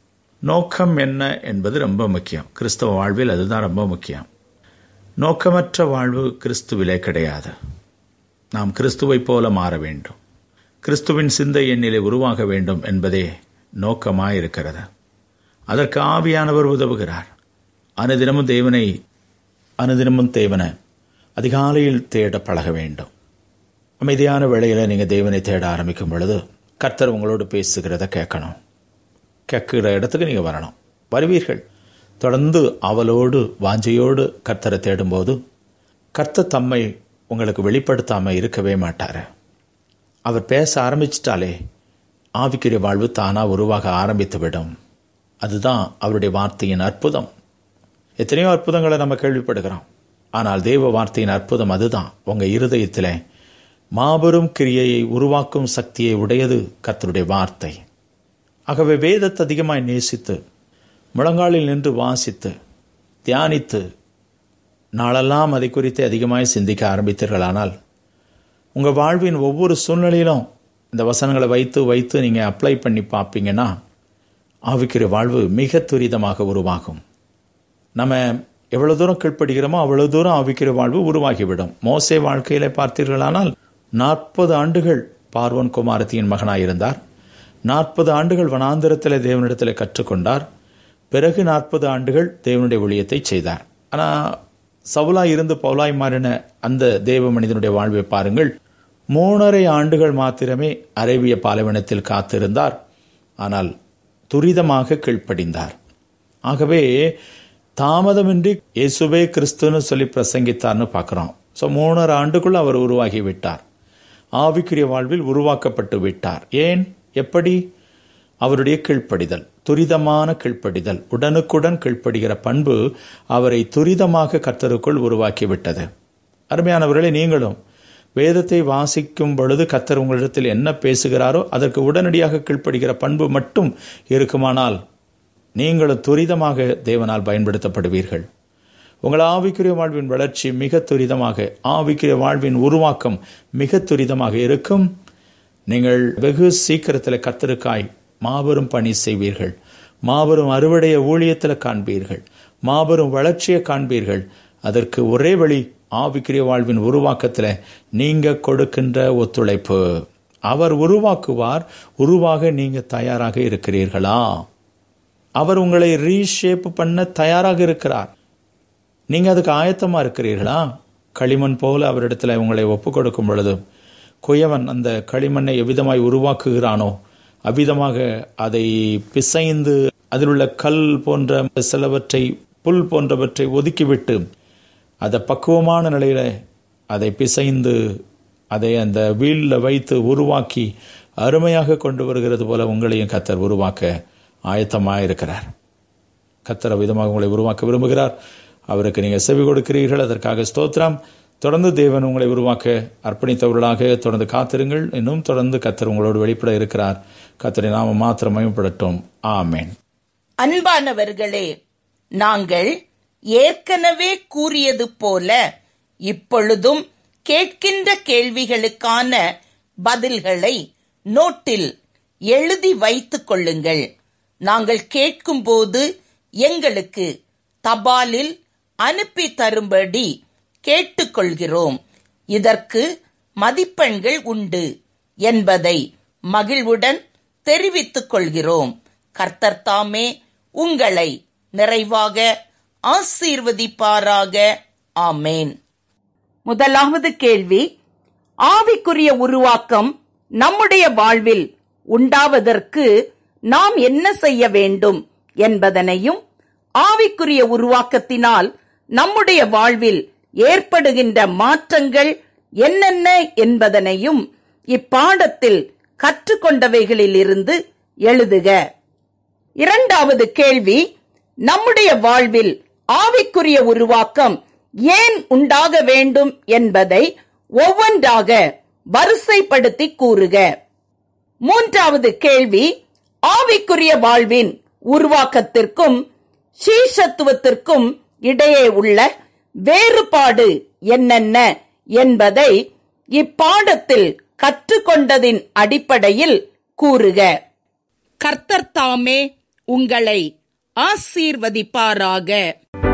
[SPEAKER 2] நோக்கம் என்ன என்பது ரொம்ப முக்கியம் கிறிஸ்தவ வாழ்வில் அதுதான் ரொம்ப முக்கியம் நோக்கமற்ற வாழ்வு கிறிஸ்துவிலே கிடையாது நாம் கிறிஸ்துவைப் போல மாற வேண்டும் கிறிஸ்துவின் சிந்தை எண்ணிலே உருவாக வேண்டும் என்பதே நோக்கமாயிருக்கிறது அதற்கு ஆவியானவர் உதவுகிறார் அனுதினமும் தேவனை அனுதினமும் தேவனை அதிகாலையில் தேட பழக வேண்டும் அமைதியான வேளையில் நீங்கள் தேவனை தேட ஆரம்பிக்கும் பொழுது கர்த்தர் உங்களோடு பேசுகிறத கேட்கணும் கேட்கிற இடத்துக்கு நீங்கள் வரணும் வருவீர்கள் தொடர்ந்து அவளோடு வாஞ்சையோடு கர்த்தரை தேடும்போது கர்த்தர் தம்மை உங்களுக்கு வெளிப்படுத்தாமல் இருக்கவே மாட்டார் அவர் பேச ஆரம்பிச்சிட்டாலே ஆவிக்குரிய வாழ்வு தானாக உருவாக ஆரம்பித்து விடும் அதுதான் அவருடைய வார்த்தையின் அற்புதம் எத்தனையோ அற்புதங்களை நம்ம கேள்விப்படுகிறோம் ஆனால் தேவ வார்த்தையின் அற்புதம் அதுதான் உங்கள் இருதயத்தில் மாபெரும் கிரியையை உருவாக்கும் சக்தியை உடையது கர்த்தருடைய வார்த்தை ஆகவே வேதத்தை அதிகமாய் நேசித்து முழங்காலில் நின்று வாசித்து தியானித்து நாளெல்லாம் அதை குறித்து அதிகமாய் சிந்திக்க ஆரம்பித்தீர்களானால் உங்கள் வாழ்வின் ஒவ்வொரு சூழ்நிலையிலும் இந்த வசனங்களை வைத்து வைத்து நீங்கள் அப்ளை பண்ணி பார்ப்பீங்கன்னா ஆவிக்கிற வாழ்வு மிக துரிதமாக உருவாகும் நம்ம எவ்வளோ தூரம் கீழ்ப்படுகிறோமோ அவ்வளோ தூரம் ஆவிக்கிற வாழ்வு உருவாகிவிடும் மோசே வாழ்க்கையில பார்த்தீர்களானால் நாற்பது ஆண்டுகள் பார்வன் குமாரத்தியின் மகனாயிருந்தார் நாற்பது ஆண்டுகள் வனாந்திரத்தில் தேவனிடத்தில் கற்றுக்கொண்டார் பிறகு நாற்பது ஆண்டுகள் தேவனுடைய ஊழியத்தை செய்தார் ஆனால் சவுலாய் இருந்து பவுலாய் மாறின அந்த தேவ மனிதனுடைய வாழ்வை பாருங்கள் மூணரை ஆண்டுகள் மாத்திரமே அரேபிய பாலைவனத்தில் காத்திருந்தார் ஆனால் துரிதமாக கீழ்ப்படிந்தார் ஆகவே தாமதமின்றி இயேசுவே கிறிஸ்துன்னு சொல்லி பிரசங்கித்தார்னு பார்க்குறோம் ஸோ மூணரை ஆண்டுக்குள்ள அவர் உருவாகி விட்டார் ஆவிக்குரிய வாழ்வில் உருவாக்கப்பட்டு விட்டார் ஏன் எப்படி அவருடைய கீழ்ப்படிதல் துரிதமான கீழ்ப்படிதல் உடனுக்குடன் கீழ்ப்படுகிற பண்பு அவரை துரிதமாக கர்த்தருக்குள் உருவாக்கிவிட்டது அருமையானவர்களே நீங்களும் வேதத்தை வாசிக்கும் பொழுது கர்த்தர் உங்களிடத்தில் என்ன பேசுகிறாரோ அதற்கு உடனடியாக கீழ்ப்படுகிற பண்பு மட்டும் இருக்குமானால் நீங்களும் துரிதமாக தேவனால் பயன்படுத்தப்படுவீர்கள் உங்கள் ஆவிக்குரிய வாழ்வின் வளர்ச்சி மிக துரிதமாக ஆவிக்குரிய வாழ்வின் உருவாக்கம் மிக துரிதமாக இருக்கும் நீங்கள் வெகு சீக்கிரத்தில் கத்தருக்காய் மாபெரும் பணி செய்வீர்கள் மாபெரும் அறுவடைய ஊழியத்தில் காண்பீர்கள் மாபெரும் வளர்ச்சியை காண்பீர்கள் அதற்கு ஒரே வழி ஆவிக்குரிய வாழ்வின் உருவாக்கத்தில் நீங்க கொடுக்கின்ற ஒத்துழைப்பு அவர் உருவாக்குவார் உருவாக நீங்க தயாராக இருக்கிறீர்களா அவர் உங்களை ரீஷேப் பண்ண தயாராக இருக்கிறார் நீங்க அதுக்கு ஆயத்தமா இருக்கிறீர்களா களிமண் போல அவரிடத்துல உங்களை ஒப்பு கொடுக்கும் பொழுது குயவன் அந்த களிமண்ணை எவ்விதமாய் உருவாக்குகிறானோ அவ்விதமாக அதை பிசைந்து அதில் உள்ள கல் போன்ற சிலவற்றை புல் போன்றவற்றை ஒதுக்கிவிட்டு அதை பக்குவமான நிலையில அதை பிசைந்து அதை அந்த வீலில் வைத்து உருவாக்கி அருமையாக கொண்டு வருகிறது போல உங்களையும் கத்தர் உருவாக்க ஆயத்தமாக இருக்கிறார் கத்தர் விதமாக உங்களை உருவாக்க விரும்புகிறார் அவருக்கு நீங்கள் செவி கொடுக்கிறீர்கள் அதற்காக ஸ்தோத்திரம் தொடர்ந்து தேவன் உங்களை உருவாக்க அர்ப்பணித்தவர்களாக தொடர்ந்து காத்திருங்கள் இன்னும் தொடர்ந்து கத்தர் உங்களோடு வெளிப்பட இருக்கிறார் கத்தரை நாம மாத்திரம் மயப்படட்டும் ஆமேன்
[SPEAKER 1] அன்பானவர்களே நாங்கள் ஏற்கனவே கூறியது போல இப்பொழுதும் கேட்கின்ற கேள்விகளுக்கான பதில்களை நோட்டில் எழுதி வைத்துக் கொள்ளுங்கள் நாங்கள் கேட்கும்போது எங்களுக்கு தபாலில் அனுப்பி தரும்படி கேட்டுக்கொள்கிறோம் இதற்கு மதிப்பெண்கள் உண்டு என்பதை மகிழ்வுடன் தெரிவித்துக் கொள்கிறோம் கர்த்தர் தாமே உங்களை நிறைவாக ஆசீர்வதிப்பாராக ஆமேன் முதலாவது கேள்வி ஆவிக்குரிய உருவாக்கம் நம்முடைய வாழ்வில் உண்டாவதற்கு நாம் என்ன செய்ய வேண்டும் என்பதனையும் ஆவிக்குரிய உருவாக்கத்தினால் நம்முடைய வாழ்வில் ஏற்படுகின்ற மாற்றங்கள் என்னென்ன என்பதனையும் இப்பாடத்தில் கற்றுக்கொண்டவைகளிலிருந்து எழுதுக இரண்டாவது கேள்வி நம்முடைய வாழ்வில் ஆவிக்குரிய உருவாக்கம் ஏன் உண்டாக வேண்டும் என்பதை ஒவ்வொன்றாக வரிசைப்படுத்தி கூறுக மூன்றாவது கேள்வி ஆவிக்குரிய வாழ்வின் உருவாக்கத்திற்கும் சீஷத்துவத்திற்கும் இடையே உள்ள வேறுபாடு என்னென்ன என்பதை இப்பாடத்தில் கற்றுக்கொண்டதின் அடிப்படையில் கூறுக கர்த்தர் தாமே உங்களை ஆசீர்வதிப்பாராக